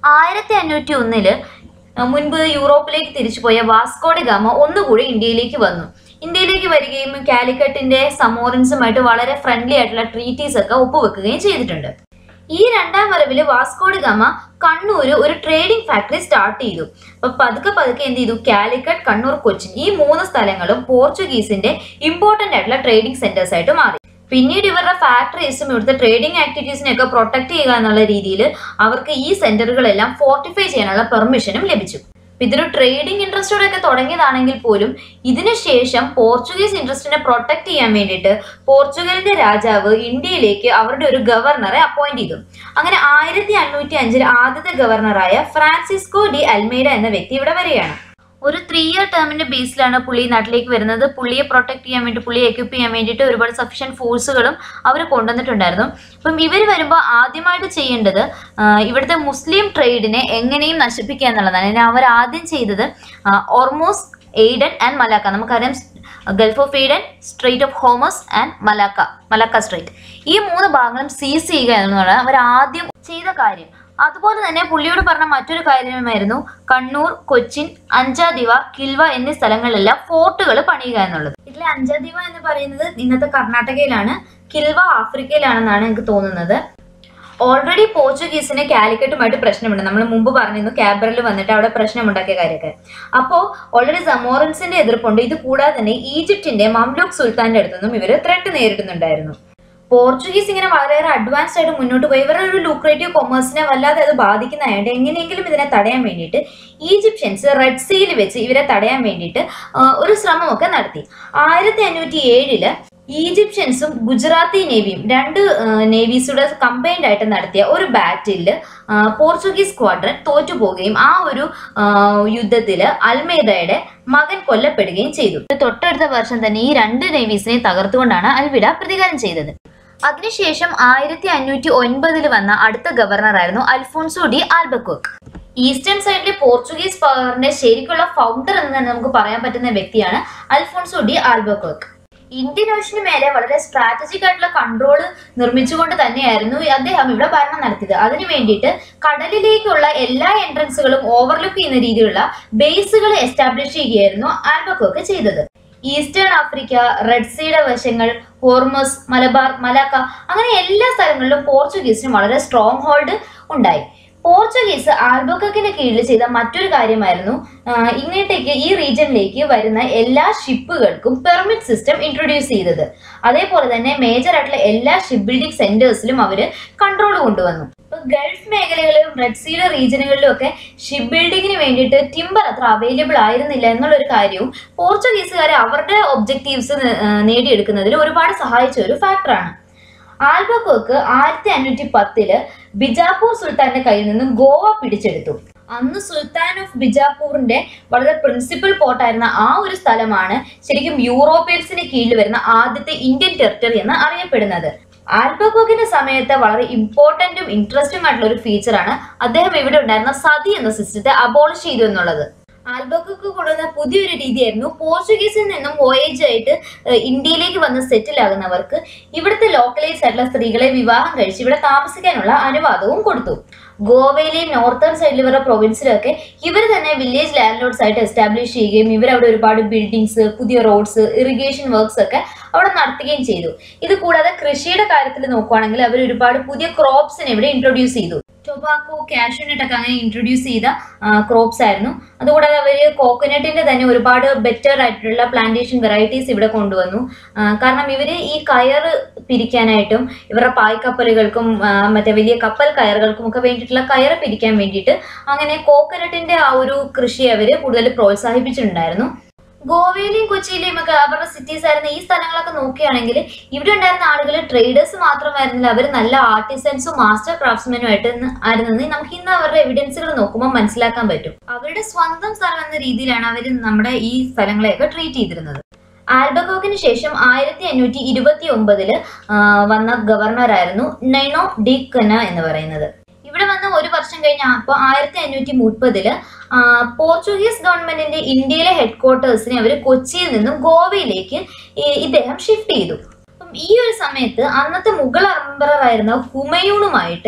ആയിരത്തി അഞ്ഞൂറ്റി ഒന്നില് മുൻപ് യൂറോപ്പിലേക്ക് തിരിച്ചുപോയ വാസ്കോഡി ഗാമ ഒന്നുകൂടി ഇന്ത്യയിലേക്ക് വന്നു ഇന്ത്യയിലേക്ക് വരികയും കാലിക്കറ്റിന്റെ സമോറൻസുമായിട്ട് വളരെ ഫ്രണ്ട്ലി ആയിട്ടുള്ള ട്രീറ്റീസ് ഒക്കെ ഒപ്പുവെക്കുകയും ചെയ്തിട്ടുണ്ട് ഈ രണ്ടാം വരവില് വാസ്കോഡി ഗാമ കണ്ണൂര് ഒരു ട്രേഡിംഗ് ഫാക്ടറി സ്റ്റാർട്ട് ചെയ്തു അപ്പൊ പതുക്കെ പതുക്കെ എന്ത് ചെയ്തു കാലിക്കറ്റ് കണ്ണൂർ കൊച്ചിൻ ഈ മൂന്ന് സ്ഥലങ്ങളും പോർച്ചുഗീസിന്റെ ഇമ്പോർട്ടന്റ് ആയിട്ടുള്ള ട്രേഡിംഗ് സെന്റേഴ്സ് ആയിട്ട് മാറി പിന്നീട് ഇവരുടെ ഫാക്ടറീസും ഇവിടുത്തെ ട്രേഡിംഗ് ആക്ടിവിറ്റീസിനെ ഒക്കെ പ്രൊട്ടക്ട് ചെയ്യുക എന്നുള്ള രീതിയിൽ അവർക്ക് ഈ സെന്ററുകളെല്ലാം ഫോർട്ടിഫൈ ചെയ്യാനുള്ള പെർമിഷനും ലഭിച്ചു അപ്പൊ ഇതൊരു ട്രേഡിംഗ് ഇൻട്രസ്റ്റോടെ ഒക്കെ തുടങ്ങിയതാണെങ്കിൽ പോലും ഇതിനുശേഷം പോർച്ചുഗീസ് ഇൻട്രസ്റ്റിനെ പ്രൊട്ടക്ട് ചെയ്യാൻ വേണ്ടിയിട്ട് പോർച്ചുഗലിന്റെ രാജാവ് ഇന്ത്യയിലേക്ക് അവരുടെ ഒരു ഗവർണറെ അപ്പോയിന്റ് ചെയ്തു അങ്ങനെ ആയിരത്തി അഞ്ഞൂറ്റി അഞ്ചിൽ ആദ്യത്തെ ഗവർണറായ ഫ്രാൻസിസ്കോ ഡി അൽമേഡ എന്ന വ്യക്തി ഇവിടെ വരികയാണ് ഒരു ത്രീ ഇയർ ടേമിന്റെ ബേസിലാണ് പുള്ളി നാട്ടിലേക്ക് വരുന്നത് പുള്ളിയെ പ്രൊട്ടക്ട് ചെയ്യാൻ വേണ്ടി പുള്ളിയെ എക്യുപ്പ് ചെയ്യാൻ വേണ്ടിയിട്ട് ഒരുപാട് സഫീഷ്യൻറ്റ് ഫോഴ്സുകളും അവർ കൊണ്ടുവന്നിട്ടുണ്ടായിരുന്നു അപ്പം ഇവർ വരുമ്പോൾ ആദ്യമായിട്ട് ചെയ്യേണ്ടത് ആ, ഇവിടുത്തെ മുസ്ലിം ട്രേഡിനെ എങ്ങനെയും നശിപ്പിക്കുക എന്നുള്ളതാണ് അതിന് അവർ ആദ്യം ചെയ്തത് ഓർമോസ് എയ്ഡൻ ആൻഡ് മലാക്ക നമുക്കറിയാം gulf of Aden strait of Hormuz and Malacca Malacca strait ഈ മൂന്ന് ഭാഗങ്ങളും സീസ് ചെയ്യുക എന്നുള്ളതാണ് അവർ ആദ്യം ചെയ്ത കാര്യം അതുപോലെ തന്നെ പുള്ളിയോട് പറഞ്ഞ മറ്റൊരു കാര്യമായിരുന്നു കണ്ണൂർ കൊച്ചിൻ അഞ്ചാദിവ കിൽവ എന്നീ സ്ഥലങ്ങളിലെല്ലാം ഫോർട്ടുകൾ പണിയുക എന്നുള്ളത് ഇതിലെ അഞ്ചാദിവ എന്ന് പറയുന്നത് ഇന്നത്തെ കർണാടകയിലാണ് കിൽവ ആഫ്രിക്കയിലാണെന്നാണ് എനിക്ക് തോന്നുന്നത് ഓൾറെഡി പോർച്ചുഗീസിന് കാലിക്കറ്റുമായിട്ട് പ്രശ്നമുണ്ട് നമ്മൾ മുമ്പ് പറഞ്ഞിരുന്നു ക്യാബറിൽ വന്നിട്ട് അവിടെ പ്രശ്നമുണ്ടാക്കിയ കാര്യമൊക്കെ അപ്പോൾ ഓൾറെഡി സമോറൻസിന്റെ എതിർപ്പുണ്ട് ഇത് കൂടാതെ തന്നെ ഈജിപ്തിന്റെ മംലൂക്ക് സുൽത്താന്റെ അടുത്തുനിന്നും ഇവർ ത്രെട്ട് നേരിടുന്നുണ്ടായിരുന്നു പോർച്ചുഗീസ് ഇങ്ങനെ വളരെയേറെ അഡ്വാൻസ്ഡ് ആയിട്ട് മുന്നോട്ട് പോയി ഇവരുടെ ഒരു ലൂക്രേറ്റീവ് കൊമേഴ്സിനെ വല്ലാതെ അത് ബാധിക്കുന്നതായിട്ട് എങ്ങനെയെങ്കിലും ഇതിനെ തടയാൻ വേണ്ടിയിട്ട് ഈജിപ്ഷ്യൻസ് റെഡ് സീയിൽ വെച്ച് ഇവരെ തടയാൻ വേണ്ടിയിട്ട് ആ, ഒരു ശ്രമമൊക്കെ നടത്തി ആയിരത്തി അഞ്ഞൂറ്റി ഏഴില് ഈജിപ്ഷ്യൻസും ഗുജറാത്തി നേവിയും രണ്ട് നേവീസുടെ കമ്പൈൻഡ് ആയിട്ട് നടത്തിയ ഒരു ബാറ്റിൽ പോർച്ചുഗീസ് സ്ക്വാഡ്രൻ തോറ്റുപോകുകയും ആ ഒരു യുദ്ധത്തിൽ അൽമേദയുടെ മകൻ കൊല്ലപ്പെടുകയും ചെയ്തു തൊട്ടടുത്ത വർഷം തന്നെ ഈ രണ്ട് നേവീസിനെ തകർത്തുകൊണ്ടാണ് അൽവിഡ പ്രതികാരം ചെയ്തത് അതിനുശേഷം ആയിരത്തി അഞ്ഞൂറ്റി ഒൻപതിൽ വന്ന അടുത്ത ഗവർണറായിരുന്നു അൽഫോൺസോ ഡി ആൽബക്കോക്ക് ഈസ്റ്റേൺ സൈഡിലെ പോർച്ചുഗീസ് പവറിന്റെ ശരിക്കുള്ള ഫൗണ്ടർ എന്ന് തന്നെ നമുക്ക് പറയാൻ പറ്റുന്ന വ്യക്തിയാണ് അൽഫോൺസോ ഡി ആൽബക്കോക്ക് ഇന്ത്യൻ ഓഷന് മേലെ വളരെ സ്ട്രാറ്റജിക് ആയിട്ടുള്ള കൺട്രോൾ നിർമ്മിച്ചുകൊണ്ട് തന്നെയായിരുന്നു അദ്ദേഹം ഇവിടെ ഭരണം നടത്തിയത് അതിനു വേണ്ടിയിട്ട് കടലിലേക്കുള്ള എല്ലാ എൻട്രൻസുകളും ഓവർലുക്ക് ചെയ്യുന്ന രീതിയിലുള്ള ബേസുകൾ എസ്റ്റാബ്ലിഷ് ചെയ്യുകയായിരുന്നു ആൽബക്കോക്ക് ചെയ്തത് ഈസ്റ്റേൺ ആഫ്രിക്ക റെഡ് സീയുടെ വശങ്ങൾ ഹോർമസ് മലബാർ മലാക്ക അങ്ങനെ എല്ലാ സ്ഥലങ്ങളിലും പോർച്ചുഗീസിന് വളരെ സ്ട്രോങ് ഹോൾഡ് ഉണ്ടായി പോർച്ചുഗീസ് ആൽബക്കക്കിന്റെ കീഴിൽ ചെയ്ത മറ്റൊരു കാര്യമായിരുന്നു ആ, ഇങ്ങോട്ടേക്ക് ഈ റീജിയനിലേക്ക് വരുന്ന എല്ലാ ഷിപ്പുകൾക്കും പെർമിറ്റ് സിസ്റ്റം ഇൻട്രൊഡ്യൂസ് ചെയ്തത് അതേപോലെ തന്നെ മേജർ ആയിട്ടുള്ള എല്ലാ ഷിപ്പ് ബിൽഡിംഗ് സെന്റേഴ്സിലും അവർ കൺട്രോൾ കൊണ്ടുവന്നു ഇപ്പൊ ഗൾഫ് മേഖലകളിലും റെഡ് സീയുടെ റീജിയനുകളിലും ഒക്കെ ഷിപ്പ് ബിൽഡിങ്ങിന് വേണ്ടിയിട്ട് ടിമ്പർ അത്ര അവൈലബിൾ ആയിരുന്നില്ല എന്നുള്ളൊരു കാര്യവും പോർച്ചുഗീസുകാരെ അവരുടെ ഒബ്ജക്റ്റീവ്സ് നേടിയെടുക്കുന്നതിൽ ഒരുപാട് സഹായിച്ച ഒരു ഫാക്ടറാണ് ആൽബക്കോക്ക് ആയിരത്തി അഞ്ഞൂറ്റി പത്തില് ബിജാപൂർ സുൽത്താന്റെ കയ്യിൽ നിന്നും ഗോവ പിടിച്ചെടുത്തു അന്ന് സുൽത്താൻ ഓഫ് ബിജാപൂറിന്റെ വളരെ പ്രിൻസിപ്പൽ പോർട്ടായിരുന്ന ആ ഒരു സ്ഥലമാണ് ശരിക്കും യൂറോപ്യൻസിന് കീഴിൽ വരുന്ന ആദ്യത്തെ ഇന്ത്യൻ ടെറിട്ടറി എന്ന് അറിയപ്പെടുന്നത് ആൽബക്കോക്കിന്റെ സമയത്ത് വളരെ ഇമ്പോർട്ടന്റും ഇൻട്രസ്റ്റിംഗ് ആയിട്ടുള്ള ഒരു ഫീച്ചറാണ് അദ്ദേഹം ഇവിടെ ഉണ്ടായിരുന്ന സതി എന്ന സിസ്റ്റത്തെ അബോളിഷ് ചെയ്തു എന്നുള്ളത് ആൽബക്കോക്ക് കൊണ്ടുവന്ന പുതിയൊരു രീതിയായിരുന്നു പോർച്ചുഗീസിൽ നിന്നും വോയേജ് ആയിട്ട് ഏഹ്, ഇന്ത്യയിലേക്ക് വന്ന് സെറ്റിൽ ആകുന്നവർക്ക് ഇവിടുത്തെ ലോക്കലൈസ് ആയിട്ടുള്ള സ്ത്രീകളെ വിവാഹം കഴിച്ച് ഇവിടെ താമസിക്കാനുള്ള അനുവാദവും കൊടുത്തു ഗോവയിലെയും നോർത്തേൺ സൈഡിൽ ഇവരുടെ പ്രൊവിൻസിലൊക്കെ ഇവർ തന്നെ വില്ലേജ് ലാൻഡ് ലോഡ്സ് ആയിട്ട് എസ്റ്റാബ്ലിഷ് ചെയ്യുകയും ഇവർ അവിടെ ഒരുപാട് ബിൽഡിങ്സ് പുതിയ റോഡ്സ് ഇറിഗേഷൻ വർക്ക്സ് ഒക്കെ അവിടെ നടത്തുകയും ചെയ്തു ഇത് കൂടാതെ കൃഷിയുടെ കാര്യത്തിൽ നോക്കുവാണെങ്കിൽ അവർ ഒരുപാട് പുതിയ ക്രോപ്സിനെ ഇവിടെ ഇൻട്രൊഡ്യൂസ് ചെയ്തു ടൊബാക്കോ കാഷ്യൂനട്ട് ഒക്കെ അങ്ങനെ ഇൻട്രൊഡ്യൂസ് ചെയ്ത ക്രോപ്സ് ആയിരുന്നു അതുകൂടാതെ അവർ കോക്കനട്ടിന്റെ തന്നെ ഒരുപാട് ബെറ്റർ ആയിട്ടുള്ള പ്ലാന്റേഷൻ വെറൈറ്റീസ് ഇവിടെ കൊണ്ടുവന്നു ആ, കാരണം ഇവർ ഈ കയർ പിരിക്കാനായിട്ടും ഇവരുടെ പായ്ക്കപ്പലുകൾക്കും ആ, മറ്റേ വലിയ കപ്പൽ കയറുകൾക്കും ഒക്കെ വേണ്ടിയിട്ടുള്ള കയർ പിരിക്കാൻ വേണ്ടിയിട്ട് അങ്ങനെ കോക്കനട്ടിന്റെ ആ ഒരു കൃഷി അവർ കൂടുതൽ പ്രോത്സാഹിപ്പിച്ചിട്ടുണ്ടായിരുന്നു ഗോവയിലെയും കൊച്ചിയിലെയും ഒക്കെ അവരുടെ സിറ്റീസ് ആയിരുന്ന ഈ സ്ഥലങ്ങളൊക്കെ നോക്കുകയാണെങ്കിൽ ഇവിടെ ഉണ്ടായിരുന്ന ആളുകൾ ട്രേഡേഴ്സ് മാത്രമായിരുന്നില്ല അവർ നല്ല ആർട്ടിസൻസും മാസ്റ്റർ ക്രാഫ്റ്റ്സ്മെനും ആയിട്ട് ഇന്ന് ആയിരുന്നെന്ന് നമുക്ക് ഇന്ന് അവരുടെ എവിഡൻസുകൾ നോക്കുമ്പോൾ മനസ്സിലാക്കാൻ പറ്റും അവരുടെ സ്വന്തം സ്ഥലം എന്ന രീതിയിലാണ് അവർ നമ്മുടെ ഈ സ്ഥലങ്ങളെയൊക്കെ ട്രീറ്റ് ചെയ്തിരുന്നത് ആൽബക്കോക്കിന് ശേഷം ആയിരത്തി അഞ്ഞൂറ്റി ഇരുപത്തി ഒമ്പതില് വന്ന ഗവർണറായിരുന്നു നൈനോ ഡി കന എന്ന് പറയുന്നത് ഇവിടെ വന്ന ഒരു വർഷം കഴിഞ്ഞ അപ്പോൾ ആയിരത്തി അഞ്ഞൂറ്റി മുപ്പതില് പോർച്ചുഗീസ് ഗവൺമെന്റിന്റെ ഇന്ത്യയിലെ ഹെഡ് ക്വാർട്ടേഴ്സിനെ അവർ കൊച്ചിയിൽ നിന്നും ഗോവയിലേക്ക് ഈ- ഇദ്ദേഹം ഷിഫ്റ്റ് ചെയ്തു അപ്പം ഈ ഒരു സമയത്ത് അന്നത്തെ മുഗൾ അംബറായിരുന്ന ഹുമയൂണുമായിട്ട്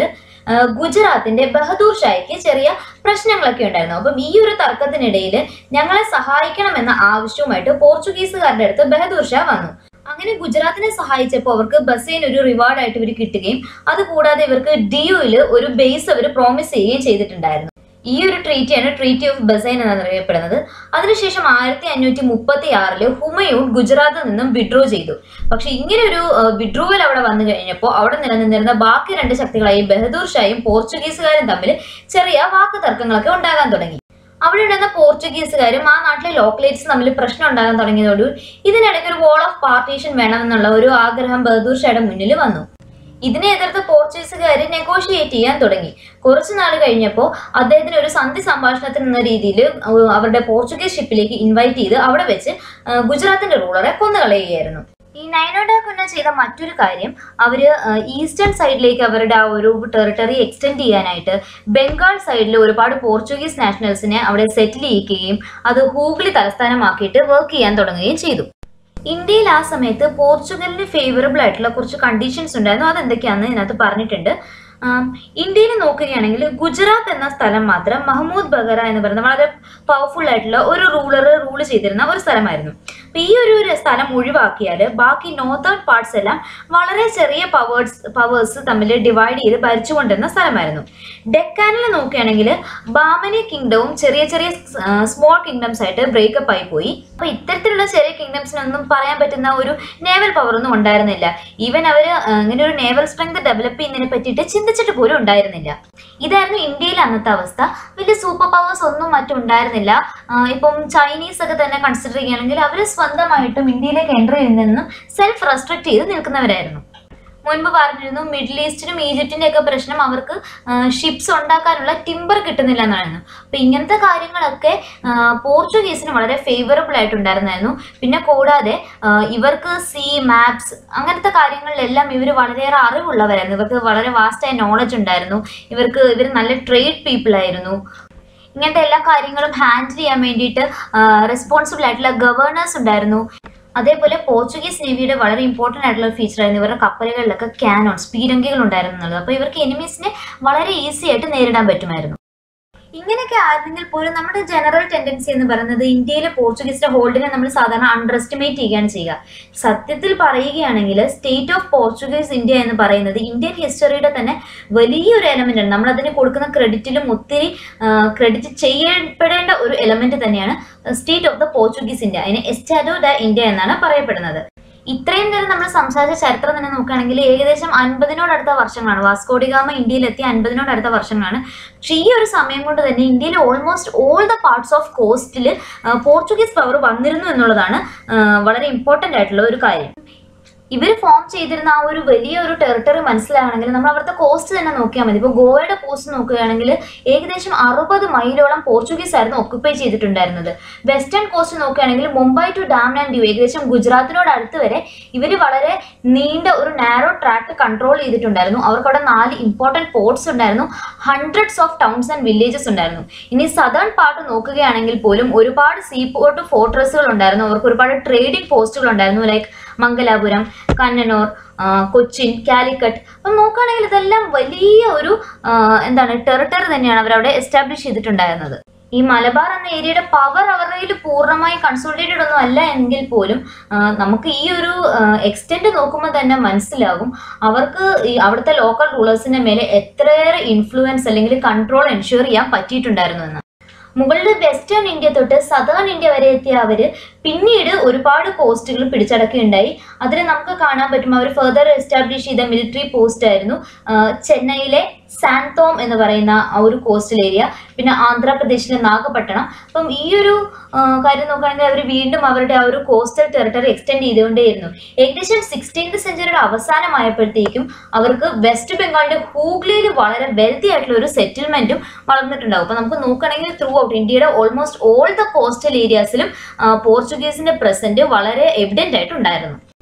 ആ, ഗുജറാത്തിന്റെ ബഹദൂർ ഷായ്ക്ക് ചെറിയ പ്രശ്നങ്ങളൊക്കെ ഉണ്ടായിരുന്നു അപ്പം ഈ ഒരു തർക്കത്തിനിടയിൽ ഞങ്ങളെ സഹായിക്കണമെന്ന ആവശ്യവുമായിട്ട് പോർച്ചുഗീസുകാരുടെ അടുത്ത് ബഹദൂർ ഷാ വന്നു അങ്ങനെ ഗുജറാത്തിനെ സഹായിച്ചപ്പോൾ അവർക്ക് ബസേൻ ഒരു റിവാർഡ് ആയിട്ട് ഇവർ കിട്ടുകയും അതുകൂടാതെ ഇവർക്ക് ഡിയുയിൽ ഒരു ബേസ് അവർ പ്രോമിസ് ചെയ്യുകയും ചെയ്തിട്ടുണ്ടായിരുന്നു ഈ ഒരു ട്രീറ്റിയാണ് ട്രീറ്റി ഓഫ് ബസൈൻ എന്നറിയപ്പെടുന്നത് അതിനുശേഷം ആയിരത്തി അഞ്ഞൂറ്റി മുപ്പത്തി ആറില് ഹുമയൂൺ ഗുജറാത്തിൽ നിന്നും വിഡ്രോ ചെയ്തു പക്ഷെ ഇങ്ങനെ ഒരു വിഡ്രോവൽ അവിടെ വന്നു കഴിഞ്ഞപ്പോൾ അവിടെ നിലനിന്നിരുന്ന ബാക്കി രണ്ട് ശക്തികളായി ബഹദൂർ ഷായും പോർച്ചുഗീസുകാരും തമ്മിൽ ചെറിയ വാക്ക് തർക്കങ്ങളൊക്കെ ഉണ്ടാകാൻ തുടങ്ങി അവിടെ ഉണ്ടായിരുന്ന പോർച്ചുഗീസുകാരും ആ നാട്ടിലെ ലോക്കലേറ്റ്സ് തമ്മിൽ പ്രശ്നം ഉണ്ടാകാൻ തുടങ്ങിയതോടുകൂടി ഇതിനിടയ്ക്ക് ഒരു വോൾ ഓഫ് പാർട്ടീഷൻ വേണമെന്നുള്ള ഒരു ആഗ്രഹം ബഹദൂർ ഷായുടെ മുന്നിൽ വന്നു ഇതിനെ എതിർത്ത് പോർച്ചുഗീസുകാർ നെഗോഷിയേറ്റ് ചെയ്യാൻ തുടങ്ങി കുറച്ചു നാൾ കഴിഞ്ഞപ്പോൾ അദ്ദേഹത്തിന് ഒരു സന്ധി സംഭാഷണത്തിൽ എന്ന രീതിയിൽ അവരുടെ പോർച്ചുഗീസ് ഷിപ്പിലേക്ക് ഇൻവൈറ്റ് ചെയ്ത് അവിടെ വെച്ച് ആ, ഗുജറാത്തിന്റെ റൂളറെ കൊന്നുകളയുകയായിരുന്നു ഈ നൈനോഡ കുന്ന ചെയ്ത മറ്റൊരു കാര്യം അവര് ഈസ്റ്റേൺ സൈഡിലേക്ക് അവരുടെ ആ ഒരു ടെറിട്ടറി എക്സ്റ്റെൻഡ് ചെയ്യാനായിട്ട് ബംഗാൾ സൈഡിൽ ഒരുപാട് പോർച്ചുഗീസ് നാഷണൽസിനെ അവിടെ സെറ്റിൽ ചെയ്യിക്കുകയും അത് ഹൂഗ്ലി തലസ്ഥാനമാക്കിയിട്ട് വർക്ക് ചെയ്യാൻ തുടങ്ങുകയും ചെയ്തു ഇന്ത്യയിൽ ആ സമയത്ത് പോർച്ചുഗലിന് ഫേവറബിൾ ആയിട്ടുള്ള കുറച്ച് കണ്ടീഷൻസ് ഉണ്ടായിരുന്നു അതെന്തൊക്കെയാണെന്ന് ഇതിനകത്ത് പറഞ്ഞിട്ടുണ്ട് ആം, ഇന്ത്യയിൽ നോക്കുകയാണെങ്കിൽ ഗുജറാത്ത് എന്ന സ്ഥലം മാത്രം മഹമ്മൂദ് ബഗറ എന്ന് പറയുന്ന വളരെ പവർഫുൾ ആയിട്ടുള്ള ഒരു റൂളർ റൂൾ ചെയ്തിരുന്ന ഒരു സ്ഥലമായിരുന്നു അപ്പൊ ഈ ഒരു ഒരു സ്ഥലം ഒഴിവാക്കിയാൽ ബാക്കി നോർത്തേൺ പാർട്സ് എല്ലാം വളരെ ചെറിയ പവേഴ്സ് പവേഴ്സ് തമ്മിൽ ഡിവൈഡ് ചെയ്ത് ഭരിച്ചുകൊണ്ടിരുന്ന സ്ഥലമായിരുന്നു ഡെക്കാനിൽ നോക്കുകയാണെങ്കിൽ ബാമനി കിങ്ഡവും ചെറിയ ചെറിയ സ്മോൾ കിങ്ഡംസ് ആയിട്ട് ബ്രേക്കപ്പ് ആയി പോയി അപ്പൊ ഇത്തരത്തിലുള്ള ചെറിയ കിങ്ഡംസിനൊന്നും പറയാൻ പറ്റുന്ന ഒരു നേവൽ പവർ ഒന്നും ഉണ്ടായിരുന്നില്ല ഈവൻ അവര് ആ, ഇങ്ങനെ ഒരു നേവൽ സ്ട്രെങ്ത് ഡെവലപ്പ് ചെയ്യുന്നതിനെ പറ്റിയിട്ട് ചിന്തിച്ചിട്ട് പോലും ഉണ്ടായിരുന്നില്ല ഇതായിരുന്നു ഇന്ത്യയിലെ അന്നത്തെ അവസ്ഥ വലിയ സൂപ്പർ പവേഴ്സ് ഒന്നും മറ്റും ഉണ്ടായിരുന്നില്ല ആ, ഇപ്പം ചൈനീസ് ഒക്കെ തന്നെ കൺസിഡർ ചെയ്യുകയാണെങ്കിൽ അവർ സ്വന്തമായിട്ടും ഇന്ത്യയിലേക്ക് എൻ്റർ ചെയ്യുന്നതെന്നും സെൽഫ് റെസ്ട്രിക്ട് ചെയ്ത് നിൽക്കുന്നവരായിരുന്നു മുൻപ് പറഞ്ഞിരുന്നു മിഡിൽ ഈസ്റ്റിനും ഈജിപ്തിന്റെ ഒക്കെ പ്രശ്നം അവർക്ക് ഷിപ്സ് ഉണ്ടാക്കാനുള്ള ടിമ്പർ കിട്ടുന്നില്ല എന്നായിരുന്നു അപ്പൊ ഇങ്ങനത്തെ കാര്യങ്ങളൊക്കെ ആ, പോർച്ചുഗീസിന് വളരെ ഫേവറബിൾ ആയിട്ടുണ്ടായിരുന്നായിരുന്നു പിന്നെ കൂടാതെ ആ, ഇവർക്ക് സീ മാപ്സ് അങ്ങനത്തെ കാര്യങ്ങളിലെല്ലാം ഇവർ വളരെയേറെ അറിവുള്ളവരായിരുന്നു ഇവർക്ക് വളരെ വാസ്റ്റായ നോളജ് ഉണ്ടായിരുന്നു ഇവർക്ക് ഇവർ നല്ല ട്രേഡ് പീപ്പിൾ ആയിരുന്നു ഇങ്ങനത്തെ എല്ലാ കാര്യങ്ങളും ഹാൻഡിൽ ചെയ്യാൻ വേണ്ടിയിട്ട് റെസ്പോൺസിബിൾ ആയിട്ടുള്ള ഗവേണേഴ്സ് ഉണ്ടായിരുന്നു അതേപോലെ പോർച്ചുഗീസ് നേവിയുടെ വളരെ ഇമ്പോർട്ടൻ്റ് ആയിട്ടുള്ള ഫീച്ചർ ആയിരുന്നു ഇവരുടെ കപ്പലുകളിലൊക്കെ ക്യാനോൺ സ്പീരങ്കികൾ ഉണ്ടായിരുന്നു എന്നുള്ളത് അപ്പോൾ ഇവർക്ക് എനിമീസിനെ വളരെ ഈസി ആയിട്ട് നേരിടാൻ പറ്റുമായിരുന്നു ഇങ്ങനെയൊക്കെ ആയിരുന്നെങ്കിൽ പോലും നമ്മുടെ ജനറൽ ടെൻഡൻസി എന്ന് പറയുന്നത് ഇന്ത്യയിലെ പോർച്ചുഗീസിന്റെ ഹോൾഡിനെ നമ്മൾ സാധാരണ അണ്ടർ എസ്റ്റിമേറ്റ് ചെയ്യുകയാണ് ചെയ്യുക സത്യത്തിൽ പറയുകയാണെങ്കിൽ സ്റ്റേറ്റ് ഓഫ് പോർച്ചുഗീസ് ഇന്ത്യ എന്ന് പറയുന്നത് ഇന്ത്യൻ ഹിസ്റ്ററിയുടെ തന്നെ വലിയൊരു എലമെന്റ് ആണ് നമ്മൾ അതിന് കൊടുക്കുന്ന ക്രെഡിറ്റിലും ഒത്തിരി ക്രെഡിറ്റ് ചെയ്യപ്പെടേണ്ട ഒരു എലമെന്റ് തന്നെയാണ് state of the Portuguese India അതിന് എസ്റ്റാഡോ ദ ഇന്ത്യ എന്നാണ് പറയപ്പെടുന്നത് ഇത്രയും നേരം നമ്മൾ സംസാരിച്ച ചരിത്രം തന്നെ നോക്കുകയാണെങ്കിൽ ഏകദേശം അൻപതിനോടടുത്ത വർഷങ്ങളാണ് വാസ്കോഡിഗാമ ഇന്ത്യയിലെത്തിയ അൻപതിനോടടുത്ത വർഷങ്ങളാണ് പക്ഷേ ഈ ഒരു സമയം കൊണ്ട് തന്നെ ഇന്ത്യയിൽ almost all the parts of കോസ്റ്റിൽ പോർച്ചുഗീസ് പവർ വന്നിരുന്നു എന്നുള്ളതാണ് ആ, വളരെ ഇമ്പോർട്ടൻ്റ് ആയിട്ടുള്ള ഒരു കാര്യം ഇവർ ഫോം ചെയ്തിരുന്ന ആ ഒരു വലിയ ഒരു ടെറിട്ടറി മനസ്സിലാവണമെങ്കിൽ നമ്മൾ അവിടുത്തെ കോസ്റ്റ് തന്നെ നോക്കിയാൽ മതി ഇപ്പോൾ ഗോവയുടെ കോസ്റ്റ് നോക്കുകയാണെങ്കിൽ ഏകദേശം അറുപത് മൈലോളം പോർച്ചുഗീസ് ആയിരുന്നു ഒക്കുപ്പൈ ചെയ്തിട്ടുണ്ടായിരുന്നത് വെസ്റ്റേൺ കോസ്റ്റ് നോക്കുകയാണെങ്കിൽ മുംബൈ ടു ഡാം ആൻഡ് ഡ്യൂ ഏകദേശം ഗുജറാത്തിനോട് അടുത്ത് വരെ ഇവർ വളരെ നീണ്ട ഒരു നാരോ ട്രാക്ക് കൺട്രോൾ ചെയ്തിട്ടുണ്ടായിരുന്നു അവർക്ക് അവിടെ നാല് ഇമ്പോർട്ടൻറ്റ് പോർട്സ് ഉണ്ടായിരുന്നു hundreds of towns and villages ഉണ്ടായിരുന്നു ഇനി സദേൺ പാർട്ട് നോക്കുകയാണെങ്കിൽ പോലും ഒരുപാട് സീ പോർട്ട് ഫോർട്രസുകൾ ഉണ്ടായിരുന്നു അവർക്ക് ഒരുപാട് ട്രേഡിംഗ് പോസ്റ്റുകൾ ഉണ്ടായിരുന്നു ലൈക്ക് മംഗലാപുരം കന്നനൂർ ആ, കൊച്ചിൻ കാലിക്കറ്റ് അപ്പം നോക്കുകയാണെങ്കിൽ ഇതെല്ലാം വലിയ ഒരു ആ, എന്താണ് ടെറിട്ടറി തന്നെയാണ് അവരവിടെ എസ്റ്റാബ്ലിഷ് ചെയ്തിട്ടുണ്ടായിരുന്നത് ഈ മലബാർ എന്ന ഏരിയയുടെ പവർ അവരുടെ കയ്യിൽ പൂർണ്ണമായി കൺസോളിഡേറ്റഡ് ഒന്നും അല്ല എങ്കിൽ പോലും ആ, നമുക്ക് ഈ ഒരു എക്സ്റ്റെൻഡ് നോക്കുമ്പോൾ തന്നെ മനസ്സിലാകും അവർക്ക് ഈ അവിടുത്തെ ലോക്കൽ റൂളേഴ്സിന്റെ മേലെ എത്രയേറെ ഇൻഫ്ലുവൻസ് അല്ലെങ്കിൽ കൺട്രോൾ എൻഷുർ ചെയ്യാൻ പറ്റിയിട്ടുണ്ടായിരുന്നു എന്ന് മുകളിൽ വെസ്റ്റേൺ ഇന്ത്യ തൊട്ട് സദേൺ ഇന്ത്യ വരെ എത്തിയ അവര് പിന്നീട് ഒരുപാട് പോസ്റ്റുകൾ പിടിച്ചടക്കുകയുണ്ടായി അതിൽ നമുക്ക് കാണാൻ പറ്റും അവർ ഫെർദർ എസ്റ്റാബ്ലിഷ് ചെയ്ത മിലിറ്ററി പോസ്റ്റ് ആയിരുന്നു ആ, ചെന്നൈയിലെ സാന്തോം എന്ന് പറയുന്ന ആ ഒരു കോസ്റ്റൽ ഏരിയ പിന്നെ ആന്ധ്രാപ്രദേശിലെ നാഗപട്ടണം അപ്പം ഈ ഒരു ആ, കാര്യം നോക്കുകയാണെങ്കിൽ അവർ വീണ്ടും അവരുടെ ആ ഒരു കോസ്റ്റൽ ടെറിട്ടറി എക്സ്റ്റെൻഡ് ചെയ്തുകൊണ്ടേയിരുന്നു ഏകദേശം സിക്സ്റ്റീൻത് സെഞ്ചുറിയുടെ അവസാനമായപ്പോഴത്തേക്കും അവർക്ക് വെസ്റ്റ് ബംഗാളിന്റെ ഹൂഗ്ലിയിൽ വളരെ വെൽത്തി ആയിട്ടുള്ള ഒരു സെറ്റിൽമെന്റും വളർന്നിട്ടുണ്ടാവും അപ്പൊ നമുക്ക് നോക്കുകയാണെങ്കിൽ ത്രൂ ഔട്ട് ഇന്ത്യയുടെ ഓൾമോസ്റ്റ് ഓൾ ദ കോസ്റ്റൽ ഏരിയാസിലും പോർച്ചുഗീസിന്റെ പ്രസന്റ് വളരെ എവിഡന്റ് ആയിട്ടുണ്ടായിരുന്നു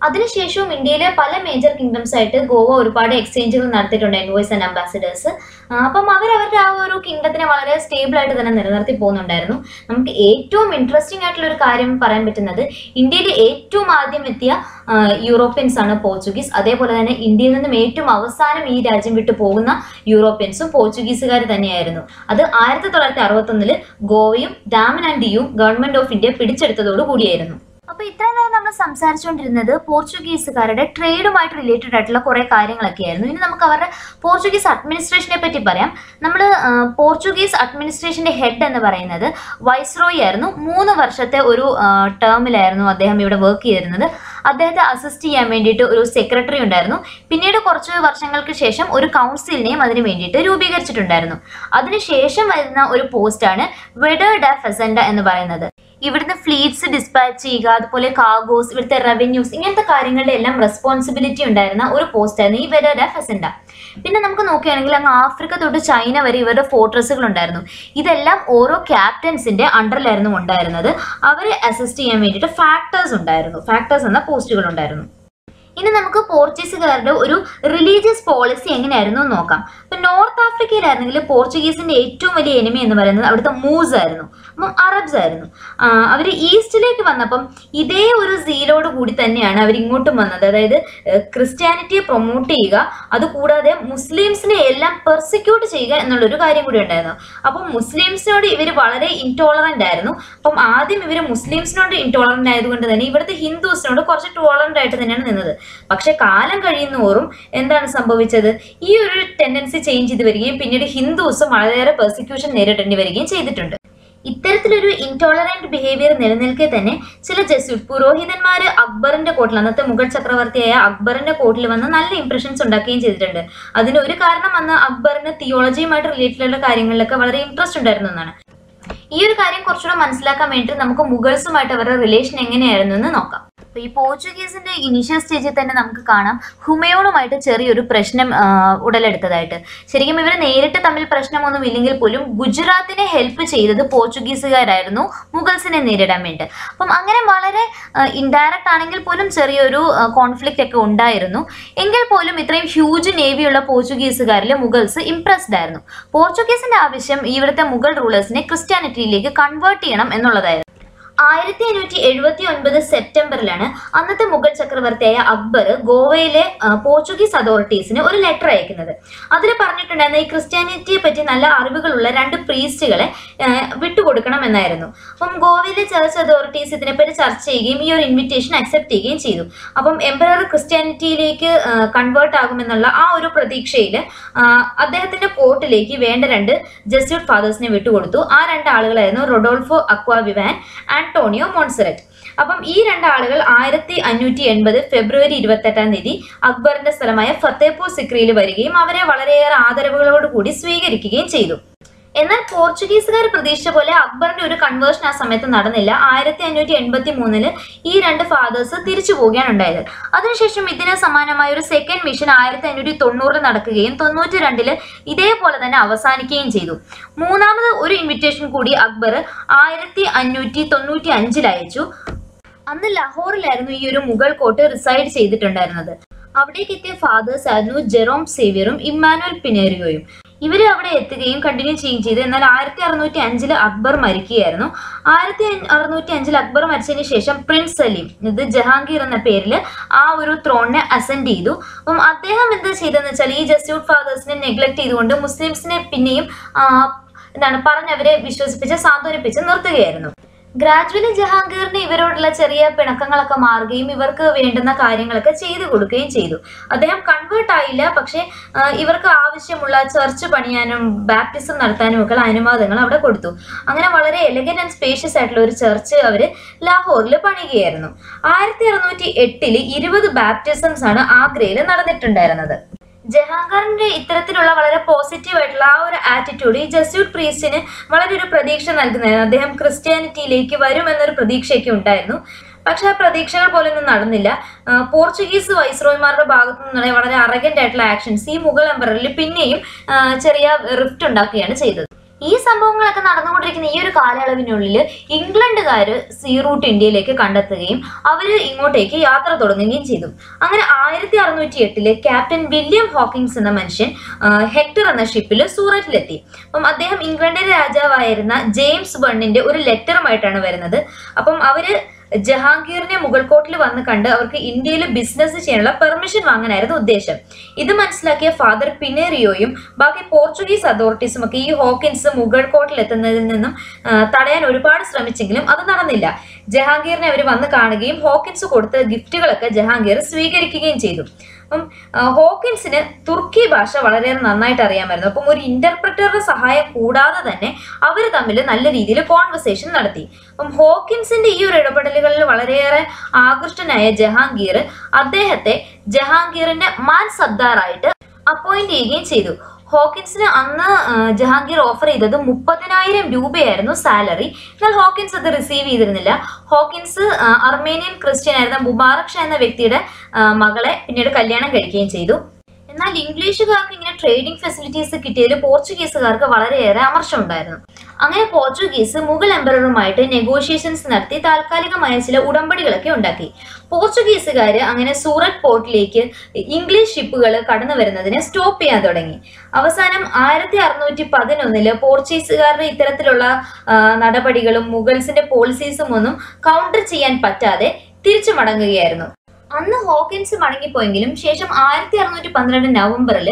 അതിനുശേഷവും ഇന്ത്യയിലെ പല മേജർ കിങ്ഡംസ് ആയിട്ട് ഗോവ ഒരുപാട് എക്സ്ചേഞ്ചുകൾ നടത്തിയിട്ടുണ്ട് എൻവോയ്സ് ആൻഡ് അംബാസിഡേഴ്സ് അപ്പം അവർ അവരുടെ ആ ഒരു കിങ്ഡത്തിനെ വളരെ സ്റ്റേബിൾ ആയിട്ട് തന്നെ നിലനിർത്തി പോകുന്നുണ്ടായിരുന്നു നമുക്ക് ഏറ്റവും ഇൻട്രസ്റ്റിംഗ് ആയിട്ടുള്ള ഒരു കാര്യം പറയാൻ പറ്റുന്നത് ഇന്ത്യയിൽ ഏറ്റവും ആദ്യം എത്തിയ ആ, യൂറോപ്യൻസ് ആണ് പോർച്ചുഗീസ് അതേപോലെ തന്നെ ഇന്ത്യയിൽ നിന്നും ഏറ്റവും അവസാനം ഈ രാജ്യം വിട്ടു പോകുന്ന യൂറോപ്യൻസും പോർച്ചുഗീസുകാർ തന്നെയായിരുന്നു അത് ആയിരത്തി തൊള്ളായിരത്തി അറുപത്തൊന്നില് ഗോവയും ഡാമൻ ആൻഡ് ഡിയും ഗവൺമെന്റ് ഓഫ് ഇന്ത്യ പിടിച്ചെടുത്തതോടു കൂടിയായിരുന്നു അപ്പൊ ഇത്രയും നേരം നമ്മൾ സംസാരിച്ചുകൊണ്ടിരുന്നത് പോർച്ചുഗീസുകാരുടെ ട്രേഡുമായിട്ട് റിലേറ്റഡ് ആയിട്ടുള്ള കുറെ കാര്യങ്ങളൊക്കെ ആയിരുന്നു ഇനി നമുക്ക് അവരുടെ പോർച്ചുഗീസ് അഡ്മിനിസ്ട്രേഷനെ പറ്റി പറയാം നമ്മൾ പോർച്ചുഗീസ് അഡ്മിനിസ്ട്രേഷന്റെ ഹെഡ് എന്ന് പറയുന്നത് വൈസ്രോയി ആയിരുന്നു മൂന്ന് വർഷത്തെ ഒരു ടേമിലായിരുന്നു അദ്ദേഹം ഇവിടെ വർക്ക് ചെയ്തിരുന്നത് അദ്ദേഹത്തെ അസിസ്റ്റ് ചെയ്യാൻ വേണ്ടിയിട്ട് ഒരു സെക്രട്ടറി ഉണ്ടായിരുന്നു പിന്നീട് കുറച്ച് വർഷങ്ങൾക്ക് ശേഷം ഒരു കൗൺസിലിനെയും അതിന് വേണ്ടിയിട്ട് രൂപീകരിച്ചിട്ടുണ്ടായിരുന്നു അതിനുശേഷം വരുന്ന ഒരു പോസ്റ്റാണ് വെഡർ ഡ ഫെസൻഡ എന്ന് പറയുന്നത് ഇവിടുന്ന് ഫ്ലീറ്റ്സ് ഡിസ്പാച്ച് ചെയ്യുക അതുപോലെ കാർഗോസ് ഇവിടുത്തെ റവന്യൂസ് ഇങ്ങനത്തെ കാര്യങ്ങളുടെ എല്ലാം റെസ്പോൺസിബിലിറ്റി ഉണ്ടായിരുന്ന ഒരു പോസ്റ്റായിരുന്നു ഈ വെഡർ ഡ ഫെസൻഡ പിന്നെ നമുക്ക് നോക്കുകയാണെങ്കിൽ അങ്ങ് ആഫ്രിക്ക തൊട്ട് ചൈന വരെ ഇവരുടെ ഫോർട്രസുകൾ ഉണ്ടായിരുന്നു ഇതെല്ലാം ഓരോ ക്യാപ്റ്റൻസിന്റെ അണ്ടറിലായിരുന്നു ഉണ്ടായിരുന്നത് അവരെ അസിസ്റ്റ് ചെയ്യാൻ വേണ്ടിയിട്ട് ഫാക്ടേഴ്സ് ഉണ്ടായിരുന്നു ഫാക്ടേഴ്സ് എന്ന പോസ്റ്റുകൾ ഉണ്ടായിരുന്നു ഇനി നമുക്ക് പോർച്ചുഗീസുകാരുടെ ഒരു റിലീജിയസ് പോളിസി എങ്ങനെയായിരുന്നു എന്ന് നോക്കാം ഇപ്പൊ നോർത്ത് ആഫ്രിക്കയിലായിരുന്നെങ്കിൽ പോർച്ചുഗീസിന്റെ ഏറ്റവും വലിയ എനിമി എന്ന് പറയുന്നത് അവിടുത്തെ മൂസ് ആയിരുന്നു അപ്പം അറബ്സ് ആയിരുന്നു അവർ ഈസ്റ്റിലേക്ക് വന്നപ്പം ഇതേ ഒരു സീലോട് കൂടി തന്നെയാണ് അവർ ഇങ്ങോട്ടും വന്നത് അതായത് ക്രിസ്ത്യാനിറ്റിയെ പ്രൊമോട്ട് ചെയ്യുക അതുകൂടാതെ മുസ്ലിംസിനെ എല്ലാം പെർസിക്യൂട്ട് ചെയ്യുക എന്നുള്ളൊരു കാര്യം കൂടി ഉണ്ടായിരുന്നു അപ്പം മുസ്ലിംസിനോട് ഇവർ വളരെ ഇൻടോളറൻ്റ് ആയിരുന്നു അപ്പം ആദ്യം ഇവർ മുസ്ലിംസിനോട് ഇൻടോളറൻ്റ് ആയതുകൊണ്ട് തന്നെ ഇവിടുത്തെ ഹിന്ദുസിനോട് കുറച്ച് ടോളറൻ്റ് ആയിട്ട് തന്നെയാണ് നിന്നത് പക്ഷെ കാലം കഴിയുന്നോറും എന്താണ് സംഭവിച്ചത് ഈ ഒരു ടെൻഡൻസി ചേഞ്ച് ചെയ്ത് വരികയും പിന്നീട് ഹിന്ദുസും വളരെയേറെ പെർസിക്യൂഷൻ നേരിടേണ്ടി വരികയും ചെയ്തിട്ടുണ്ട് ഇത്തരത്തിലൊരു ഇൻടോളറന്റ് ബിഹേവിയർ നിലനിൽക്കെ തന്നെ ചില ജസ്യൂട്ട് പുരോഹിതന്മാർ അക്ബറിന്റെ കോട്ടിൽ അന്നത്തെ മുഗൾ ചക്രവർത്തിയായ അക്ബറിന്റെ കോട്ടിൽ വന്ന് നല്ല ഇംപ്രഷൻസ് ഉണ്ടാക്കുകയും ചെയ്തിട്ടുണ്ട് അതിന് ഒരു കാരണം അന്ന് അക്ബറിന് തിയോളജിയുമായിട്ട് റിലേറ്റഡ് ആയിട്ടുള്ള കാര്യങ്ങളിലൊക്കെ വളരെ ഇൻട്രസ്റ്റ് ഉണ്ടായിരുന്നു എന്നാണ് ഈ ഒരു കാര്യം കുറച്ചുകൂടെ മനസ്സിലാക്കാൻ വേണ്ടിയിട്ട് നമുക്ക് മുഗൾസുമായിട്ട് അവരുടെ റിലേഷൻ എങ്ങനെയായിരുന്നു എന്ന് നോക്കാം അപ്പൊ ഈ പോർച്ചുഗീസിന്റെ ഇനീഷ്യൽ സ്റ്റേജിൽ തന്നെ നമുക്ക് കാണാം ഹുമയോണുമായിട്ട് ചെറിയൊരു പ്രശ്നം ആ, ഉടലെടുത്തതായിട്ട് ശരിക്കും ഇവർ നേരിട്ട് തമ്മിൽ പ്രശ്നമൊന്നും ഇല്ലെങ്കിൽ പോലും ഗുജറാത്തിനെ ഹെൽപ്പ് ചെയ്തത് പോർച്ചുഗീസുകാരായിരുന്നു മുഗൾസിനെ നേരിടാൻ വേണ്ടി അപ്പം അങ്ങനെ വളരെ ഇൻഡയറക്റ്റ് ആണെങ്കിൽ പോലും ചെറിയൊരു കോൺഫ്ലിക്റ്റ് ഒക്കെ ഉണ്ടായിരുന്നു എങ്കിൽ പോലും ഇത്രയും ഹ്യൂജ് നേവിയുള്ള പോർച്ചുഗീസുകാരിൽ മുഗൾസ് ഇംപ്രസ്ഡ് ആയിരുന്നു പോർച്ചുഗീസിന്റെ ആവശ്യം ഇവിടുത്തെ മുഗൾ റൂളേഴ്സിനെ ക്രിസ്ത്യാനിറ്റിയിലേക്ക് കൺവേർട്ട് ചെയ്യണം എന്നുള്ളതായിരുന്നു ആയിരത്തി അഞ്ഞൂറ്റി എഴുപത്തി ഒൻപത് സെപ്റ്റംബറിലാണ് അന്നത്തെ മുഗൾ ചക്രവർത്തിയായ അക്ബർ ഗോവയിലെ ആ, പോർച്ചുഗീസ് അതോറിറ്റീസിന് ഒരു ലെറ്റർ അയക്കുന്നത് അതിൽ പറഞ്ഞിട്ടുണ്ടായിരുന്ന ഈ ക്രിസ്ത്യാനിറ്റിയെ പറ്റി നല്ല അറിവുകളുള്ള രണ്ട് പ്രീസ്റ്റുകളെ ആ, വിട്ടുകൊടുക്കണം എന്നായിരുന്നു അപ്പം ഗോവയിലെ ചർച്ച് അതോറിറ്റീസ് ഇതിനെപ്പറ്റി ചർച്ച ചെയ്യുകയും ഈ ഒരു ഇൻവിറ്റേഷൻ അക്സെപ്റ്റ് ചെയ്യുകയും ചെയ്തു അപ്പം എംപറർ ക്രിസ്ത്യാനിറ്റിയിലേക്ക് കൺവേർട്ട് ആകുമെന്നുള്ള ആ ഒരു പ്രതീക്ഷയിൽ അദ്ദേഹത്തിന്റെ കോർട്ടിലേക്ക് വേണ്ട രണ്ട് ജസ്യൂട്ട് ഫാദേഴ്സിനെ വിട്ടുകൊടുത്തു ആ രണ്ട് ആളുകളായിരുന്നു Rodolfo Acquaviva Antonio Monserrate അപ്പം ഈ രണ്ട് ആളുകൾ ആയിരത്തി അഞ്ഞൂറ്റി എൺപത് ഫെബ്രുവരി ഇരുപത്തെട്ടാം തീയതി അക്ബറിന്റെ സ്ഥലമായ ഫത്തേപൂർ സിക്രിയിൽ വരികയും അവരെ വളരെയേറെ ആദരവുകളോട് കൂടി സ്വീകരിക്കുകയും ചെയ്തു എന്നാൽ പോർച്ചുഗീസുകാർ പ്രതീക്ഷിച്ച പോലെ അക്ബറിന്റെ ഒരു കൺവേർഷൻ ആ സമയത്ത് നടന്നില്ല ആയിരത്തി അഞ്ഞൂറ്റി എൺപത്തി മൂന്നില് ഈ രണ്ട് ഫാദേഴ്സ് തിരിച്ചു പോവുകയാണ് ഉണ്ടായത് അതിനുശേഷം ഇതിന് സമാനമായ ഒരു സെക്കൻഡ് മിഷൻ ആയിരത്തി അഞ്ഞൂറ്റി തൊണ്ണൂറിൽ നടക്കുകയും തൊണ്ണൂറ്റി രണ്ടില് ഇതേപോലെ തന്നെ അവസാനിക്കുകയും ചെയ്തു മൂന്നാമത് ഒരു ഇൻവിറ്റേഷൻ കൂടി അക്ബർ ആയിരത്തി അഞ്ഞൂറ്റി തൊണ്ണൂറ്റി അഞ്ചിൽ അയച്ചു അന്ന് ലാഹോറിലായിരുന്നു ഈ ഒരു മുഗൾ കോട്ട് റിസൈഡ് ചെയ്തിട്ടുണ്ടായിരുന്നത് അവിടേക്ക് എത്തിയ ഫാദേഴ്സ് ആയിരുന്നു ജെറോം സേവിയറും ഇമ്മാനുവൽ പിനേറിയോയും ഇവര് അവിടെ എത്തുകയും കണ്ടിന്യൂ ചെയ്യുകയും ചെയ്തു എന്നാൽ ആയിരത്തി അറുന്നൂറ്റി അഞ്ചില് അക്ബർ മരിക്കുകയായിരുന്നു ആയിരത്തി അറുന്നൂറ്റി അഞ്ചിൽ അക്ബർ മരിച്ചതിന് ശേഷം പ്രിൻസ് സലീം ഇത് ജഹാംഗീർ എന്ന പേരിൽ ആ ഒരു ത്രോണിനെ അസെൻഡ് ചെയ്തു അപ്പം അദ്ദേഹം എന്താ ചെയ്തതെന്ന് വെച്ചാൽ ഈ ജസ്യൂട്ട് ഫാദേഴ്സിനെ നെഗ്ലക്ട് ചെയ്തുകൊണ്ട് മുസ്ലിംസിനെ പിന്നെയും ആ, എന്താണ് പറഞ്ഞവരെ വിശ്വസിപ്പിച്ച് സാന്ത്വനിപ്പിച്ച് നിർത്തുകയായിരുന്നു ഗ്രാജുവലി ജഹാംഗീറിന് ഇവരോടുള്ള ചെറിയ പിണക്കങ്ങളൊക്കെ മാറുകയും ഇവർക്ക് വേണ്ടുന്ന കാര്യങ്ങളൊക്കെ ചെയ്തു കൊടുക്കുകയും ചെയ്തു അദ്ദേഹം കൺവേർട്ട് ആയില്ല പക്ഷേ ആ, ഇവർക്ക് ആവശ്യമുള്ള ചർച്ച് പണിയാനും ബാപ്റ്റിസം നടത്താനും ഒക്കെ ഉള്ള അനുവാദങ്ങൾ അവിടെ കൊടുത്തു അങ്ങനെ വളരെ എലഗന്റ് ആൻഡ് സ്പേഷ്യസ് ആയിട്ടുള്ള ഒരു ചർച്ച് അവർ ലാഹോറിൽ പണിയുകയായിരുന്നു ആയിരത്തി അറുന്നൂറ്റി എട്ടില് ഇരുപത് ബാപ്റ്റിസംസ് ആണ് ആഗ്രയിൽ നടന്നിട്ടുണ്ടായിരുന്നത് ജഹാംഗീറിന്റെ ഇത്തരത്തിലുള്ള വളരെ പോസിറ്റീവ് ആയിട്ടുള്ള ആ ഒരു ആറ്റിറ്റ്യൂഡ് ഈ ജസ്യൂട്ട് പ്രീസ്റ്റിന് വളരെ ഒരു പ്രതീക്ഷ നൽകുന്നതായിരുന്നു അദ്ദേഹം ക്രിസ്ത്യാനിറ്റിയിലേക്ക് വരുമെന്നൊരു പ്രതീക്ഷയൊക്കെ ഉണ്ടായിരുന്നു പക്ഷെ ആ പ്രതീക്ഷകൾ പോലൊന്നും നടന്നില്ല ആ, പോർച്ചുഗീസ് വൈസ്രോയ്മാരുടെ ഭാഗത്തു നിന്നുള്ള വളരെ അറഗന്റ് ആയിട്ടുള്ള ആക്ഷൻസ് ഈ മുഗൾ എംപററിൽ പിന്നെയും ആ, ചെറിയ റിഫ്റ്റ് ഉണ്ടാക്കുകയാണ് ചെയ്തത് ഈ സംഭവങ്ങളൊക്കെ നടന്നുകൊണ്ടിരിക്കുന്ന ഈ ഒരു കാലയളവിനുള്ളിൽ ഇംഗ്ലണ്ടുകാർ സീ റൂട്ട് ഇന്ത്യയിലേക്ക് കണ്ടെത്തുകയും അവർ ഇങ്ങോട്ടേക്ക് യാത്ര തുടങ്ങുകയും ചെയ്തു അങ്ങനെ ആയിരത്തി അറുന്നൂറ്റി എട്ടില് ക്യാപ്റ്റൻ വില്യം ഹോക്കിങ്സ് എന്ന മനുഷ്യൻ ആ, ഹെക്ടർ എന്ന ഷിപ്പിൽ സൂററ്റിലെത്തി അപ്പം അദ്ദേഹം ഇംഗ്ലണ്ടിലെ രാജാവായിരുന്ന ജെയിംസ് ബണ്ണിന്റെ ഒരു ലെറ്ററുമായിട്ടാണ് വരുന്നത് അപ്പം അവര് ജഹാംഗീറിനെ മുഗൾകോട്ടിൽ വന്ന് കണ്ട് അവർക്ക് ഇന്ത്യയിൽ ബിസിനസ് ചെയ്യാനുള്ള പെർമിഷൻ വാങ്ങാനായിരുന്നു ഉദ്ദേശം ഇത് മനസ്സിലാക്കിയ ഫാദർ പിനേറിയോയും ബാക്കി പോർച്ചുഗീസ് അതോറിറ്റീസും ഒക്കെ ഈ ഹോക്കിൻസ് മുഗൾകോട്ടിൽ എത്തുന്നതിൽ നിന്നും ആ, തടയാൻ ഒരുപാട് ശ്രമിച്ചെങ്കിലും അത് നടന്നില്ല ജഹാംഗീറിനെ അവർ വന്ന് കാണുകയും ഹോക്കിൻസ് കൊടുത്ത ഗിഫ്റ്റുകളൊക്കെ ജഹാംഗീർ സ്വീകരിക്കുകയും ചെയ്തു അപ്പം ആ, ഹോക്കിൻസിന് തുർക്കി ഭാഷ വളരെയേറെ നന്നായിട്ട് അറിയാമായിരുന്നു അപ്പം ഒരു ഇന്റർപ്രറ്ററുടെ സഹായം കൂടാതെ തന്നെ അവർ തമ്മിൽ നല്ല രീതിയിൽ കോൺവെർസേഷൻ നടത്തി അപ്പം ഹോക്കിൻസിന്റെ ഈ ഒരു ഇടപെടലുകളിൽ വളരെയേറെ ആകൃഷ്ടനായ ജഹാംഗീർ അദ്ദേഹത്തെ ജഹാംഗീറിന്റെ മാൻ സർദാറായിട്ട് അപ്പോയിന്റ് ചെയ്യുകയും ചെയ്തു ഹോക്കിൻസിന് അന്ന് ആ, ജഹാംഗീർ ഓഫർ ചെയ്തത് മുപ്പതിനായിരം രൂപയായിരുന്നു സാലറി എന്നാൽ ഹോക്കിൻസ് അത് റിസീവ് ചെയ്തിരുന്നില്ല ഹോക്കിൻസ് ആ, അർമേനിയൻ ക്രിസ്ത്യൻ ആയിരുന്ന മുബാറക് ഷാ എന്ന വ്യക്തിയുടെ ആ, മകളെ പിന്നീട് കല്യാണം കഴിക്കുകയും ചെയ്തു എന്നാൽ ഇംഗ്ലീഷുകാർക്ക് ഇങ്ങനെ ട്രേഡിംഗ് ഫെസിലിറ്റീസ് കിട്ടിയതിൽ പോർച്ചുഗീസുകാർക്ക് വളരെയേറെ അമർഷമുണ്ടായിരുന്നു അങ്ങനെ പോർച്ചുഗീസ് മുഗൾ എംപററുമായിട്ട് നെഗോഷിയേഷൻസ് നടത്തി താൽക്കാലികമായ ചില ഉടമ്പടികളൊക്കെ ഉണ്ടാക്കി പോർച്ചുഗീസുകാർ അങ്ങനെ സൂററ്റ് പോർട്ടിലേക്ക് ഇംഗ്ലീഷ് ഷിപ്പുകൾ കടന്നു വരുന്നതിനെ സ്റ്റോപ്പ് ചെയ്യാൻ തുടങ്ങി അവസാനം ആയിരത്തി അറുന്നൂറ്റി പതിനൊന്നില് പോർച്ചുഗീസുകാരുടെ ഇത്തരത്തിലുള്ള ആ, നടപടികളും മുഗൾസിന്റെ പോളിസീസും ഒന്നും കൗണ്ടർ ചെയ്യാൻ പറ്റാതെ തിരിച്ചു മടങ്ങുകയായിരുന്നു അന്ന് ഹോക്കിൻസ് മടങ്ങിപ്പോയെങ്കിലും ശേഷം ആയിരത്തി അറുന്നൂറ്റി പന്ത്രണ്ട് നവംബറിൽ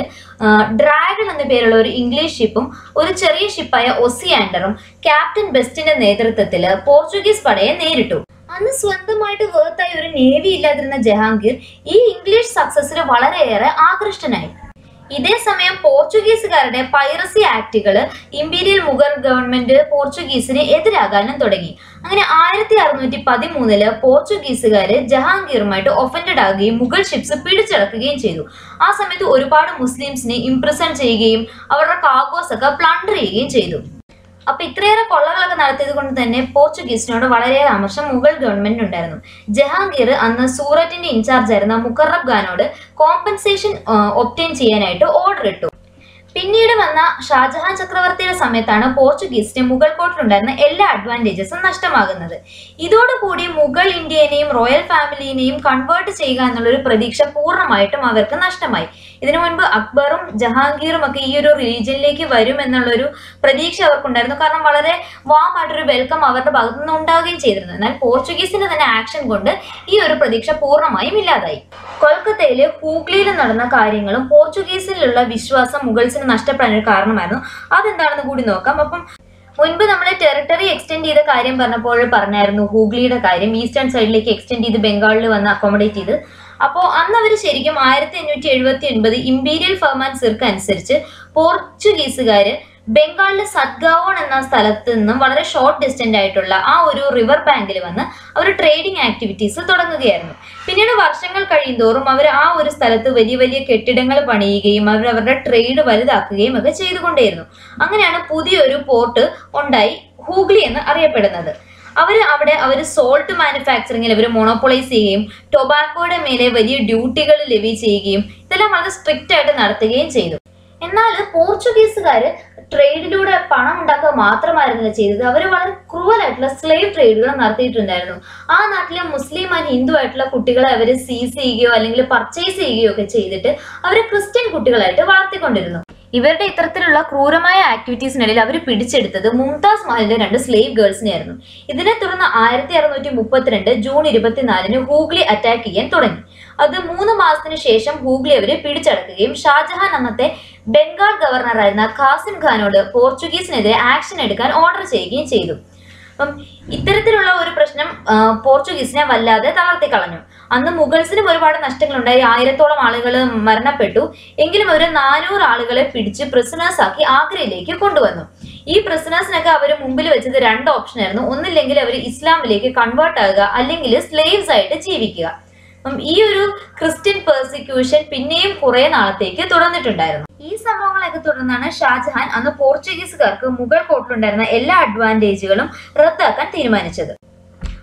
ഡ്രാഗൺ എന്ന പേരുള്ള ഒരു ഇംഗ്ലീഷ് ഷിപ്പും ഒരു ചെറിയ ഷിപ്പായ ഒസിയാൻഡറും ക്യാപ്റ്റൻ ബെസ്റ്റിന്റെ നേതൃത്വത്തിൽ പോർച്ചുഗീസ് പടയെ നേരിട്ടു അന്ന് സ്വന്തമായിട്ട് വേർത്തായി ഒരു നേവി ഇല്ലാതിരുന്ന ജഹാംഗീർ ഈ ഇംഗ്ലീഷ് സക്സസിൽ വളരെയേറെ ആകൃഷ്ടനായി ഇതേ സമയം പോർച്ചുഗീസുകാരുടെ പൈറസി ആക്ടുകൾ ഇമ്പീരിയൽ മുഗൾ ഗവൺമെന്റ് പോർച്ചുഗീസിന് എതിരാകാനും തുടങ്ങി അങ്ങനെ ആയിരത്തി അറുന്നൂറ്റി പതിമൂന്നില് പോർച്ചുഗീസുകാര് ജഹാംഗീറുമായിട്ട് ഒഫൻഡഡ് ആകുകയും മുഗൾ ഷിപ്സ് പിടിച്ചടക്കുകയും ചെയ്തു ആ സമയത്ത് ഒരുപാട് മുസ്ലിംസിനെ ഇംപ്രസൺ ചെയ്യുകയും അവരുടെ കാഗോസ് ഒക്കെ പ്ലണ്ടർ ചെയ്യുകയും ചെയ്തു അപ്പൊ ഇത്രയേറെ കൊള്ളകളൊക്കെ നടത്തിയത് കൊണ്ട് തന്നെ പോർച്ചുഗീസിനോട് വളരെയേറെ അമർഷം മുഗൾ ഗവൺമെന്റ് ഉണ്ടായിരുന്നു ജഹാംഗീർ അന്ന് സൂററ്റിന്റെ ഇൻചാർജ് ആയിരുന്ന മുക്കറബ് ഖാനോട് കോമ്പൻസേഷൻ ഒപ്റ്റെയിൻ ചെയ്യാനായിട്ട് ഓർഡർ ഇട്ടു പിന്നീട് വന്ന ഷാജഹാൻ ചക്രവർത്തിയുടെ സമയത്താണ് പോർച്ചുഗീസിന് മുഗൾ കോട്ടിലുണ്ടായിരുന്ന എല്ലാ അഡ്വാൻറ്റേജസും നഷ്ടമാകുന്നത് ഇതോടുകൂടി മുഗൾ ഇന്ത്യനെയും റോയൽ ഫാമിലിനെയും കൺവേർട്ട് ചെയ്യുക എന്നുള്ളൊരു പ്രതീക്ഷ പൂർണ്ണമായിട്ടും അവർക്ക് നഷ്ടമായി ഇതിനു മുൻപ് അക്ബറും ജഹാംഗീറും ഒക്കെ ഈ ഒരു റിലീജിയനിലേക്ക് വരും എന്നുള്ളൊരു പ്രതീക്ഷ അവർക്കുണ്ടായിരുന്നു കാരണം വളരെ വാം ആയിട്ടൊരു വെൽക്കം അവരുടെ ഭാഗത്തു നിന്ന് ഉണ്ടാവുകയും ചെയ്തിരുന്നു എന്നാൽ പോർച്ചുഗീസിന്റെ തന്നെ ആക്ഷൻ കൊണ്ട് ഈ ഒരു പ്രതീക്ഷ പൂർണ്ണമായും ഇല്ലാതായി കൊൽക്കത്തയിലെ ഹൂഗ്ലിയിൽ നടന്ന കാര്യങ്ങളും പോർച്ചുഗീസിലുള്ള വിശ്വാസം മുഗൾസിന് നഷ്ടപ്പെടാൻ ഒരു കാരണമായിരുന്നു അതെന്താണെന്ന് കൂടി നോക്കാം അപ്പം മുൻപ് നമ്മൾ ടെറിട്ടറി എക്സ്റ്റെൻഡ് ചെയ്ത കാര്യം പറഞ്ഞപ്പോൾ പറഞ്ഞായിരുന്നു ഹൂഗ്ലിയുടെ കാര്യം ഈസ്റ്റേൺ സൈഡിലേക്ക് എക്സ്റ്റെൻഡ് ചെയ്ത് ബംഗാളിൽ വന്ന് അക്കോമഡേറ്റ് ചെയ്ത് അപ്പോൾ അന്ന് അവർ ശരിക്കും ആയിരത്തി അഞ്ഞൂറ്റി എഴുപത്തി ഒൻപത് ഇമ്പീരിയൽ ഫർമാൻ സിർക്ക് അനുസരിച്ച് പോർച്ചുഗീസുകാര് ബംഗാളിലെ സദ്ഗാവോൺ എന്ന സ്ഥലത്ത് നിന്നും വളരെ ഷോർട്ട് ഡിസ്റ്റന്റ് ആയിട്ടുള്ള ആ ഒരു റിവർ ബാങ്കിൽ വന്ന് അവർ ട്രേഡിംഗ് ആക്ടിവിറ്റീസ് തുടങ്ങുകയായിരുന്നു പിന്നീട് വർഷങ്ങൾ കഴിയുന്തോറും അവർ ആ ഒരു സ്ഥലത്ത് വലിയ വലിയ കെട്ടിടങ്ങൾ പണിയുകയും അവർ അവരുടെ ട്രേഡ് വലുതാക്കുകയും ഒക്കെ ചെയ്തുകൊണ്ടേയിരുന്നു അങ്ങനെയാണ് പുതിയൊരു പോർട്ട് ഉണ്ടായി ഹൂഗ്ലി എന്ന് അറിയപ്പെടുന്നത് അവർ അവിടെ അവർ സോൾട്ട് മാനുഫാക്ചറിങ്ങിൽ അവർ മോണോപ്പൊളൈസ് ചെയ്യുകയും ടൊബാക്കോയുടെ മേലെ വലിയ ഡ്യൂട്ടികൾ ലെവി ചെയ്യുകയും ഇതെല്ലാം വളരെ സ്ട്രിക്റ്റ് ആയിട്ട് നടത്തുകയും ചെയ്തു എന്നാൽ പോർച്ചുഗീസുകാർ ട്രേഡിലൂടെ പണം ഉണ്ടാക്കുക മാത്രമായിരുന്നില്ല ചെയ്തത് അവർ വളരെ ക്രൂവൽ ആയിട്ടുള്ള സ്ലേവ് ട്രേഡുകൾ നടത്തിയിട്ടുണ്ടായിരുന്നു ആ നാട്ടിലെ മുസ്ലിം ആൻഡ് ഹിന്ദു ആയിട്ടുള്ള കുട്ടികളെ അവർ സീസ് ചെയ്യുകയോ അല്ലെങ്കിൽ പർച്ചേസ് ചെയ്യുകയോ ഒക്കെ ചെയ്തിട്ട് അവരെ ക്രിസ്ത്യൻ കുട്ടികളായിട്ട് വളർത്തിക്കൊണ്ടിരുന്നു ഇവരുടെ ഇത്തരത്തിലുള്ള ക്രൂരമായ ആക്ടിവിറ്റീസിനിടയിൽ അവർ പിടിച്ചെടുത്തത് മുംതാസ് മഹലിന്റെ രണ്ട് സ്ലേവ് ഗേൾസിനെയായിരുന്നു ഇതിനെ തുടർന്ന് ആയിരത്തി അറുന്നൂറ്റി മുപ്പത്തിരണ്ട് ജൂൺ ഇരുപത്തിനാലിന് ഹൂഗ്ലി അറ്റാക്ക് ചെയ്യാൻ തുടങ്ങി അത് മൂന്ന് മാസത്തിന് ശേഷം ഹൂഗ്ലി അവരെ പിടിച്ചടക്കുകയും ഷാജഹാൻ അന്നത്തെ ബംഗാൾ ഗവർണറായിരുന്ന ഖാസിം ഖാനോട് പോർച്ചുഗീസിനെതിരെ ആക്ഷൻ എടുക്കാൻ ഓർഡർ ചെയ്യുകയും ചെയ്തു അപ്പം ഇത്തരത്തിലുള്ള ഒരു പ്രശ്നം ആ, പോർച്ചുഗീസിനെ വല്ലാതെ തളർത്തി കളഞ്ഞു അന്ന് മുഗൾസിനും ഒരുപാട് നഷ്ടങ്ങളുണ്ടായി ആയിരത്തോളം ആളുകൾ മരണപ്പെട്ടു എങ്കിലും ഒരു നാനൂറ് ആളുകളെ പിടിച്ച് പ്രിസണേഴ്സ് ആക്കി ആഗ്രയിലേക്ക് കൊണ്ടുവന്നു ഈ പ്രിസണേഴ്സിനൊക്കെ അവർ മുമ്പിൽ വെച്ചത് രണ്ട് ഓപ്ഷൻ ആയിരുന്നു ഒന്നില്ലെങ്കിൽ അവർ ഇസ്ലാമിലേക്ക് കൺവേർട്ട് ആകുക അല്ലെങ്കിൽ സ്ലേവ്സ് ആയിട്ട് ജീവിക്കുക അപ്പം ഈ ഒരു ക്രിസ്ത്യൻ പെർസിക്യൂഷൻ പിന്നെയും കുറെ നാളത്തേക്ക് തുടർന്നിട്ടുണ്ടായിരുന്നു ഈ സംഭവങ്ങളൊക്കെ തുടർന്നാണ് ഷാജഹാൻ അന്ന് പോർച്ചുഗീസുകാർക്ക് മുഗൾ കോട്ടിലുണ്ടായിരുന്ന എല്ലാ അഡ്വാൻറ്റേജുകളും റദ്ദാക്കാൻ തീരുമാനിച്ചത്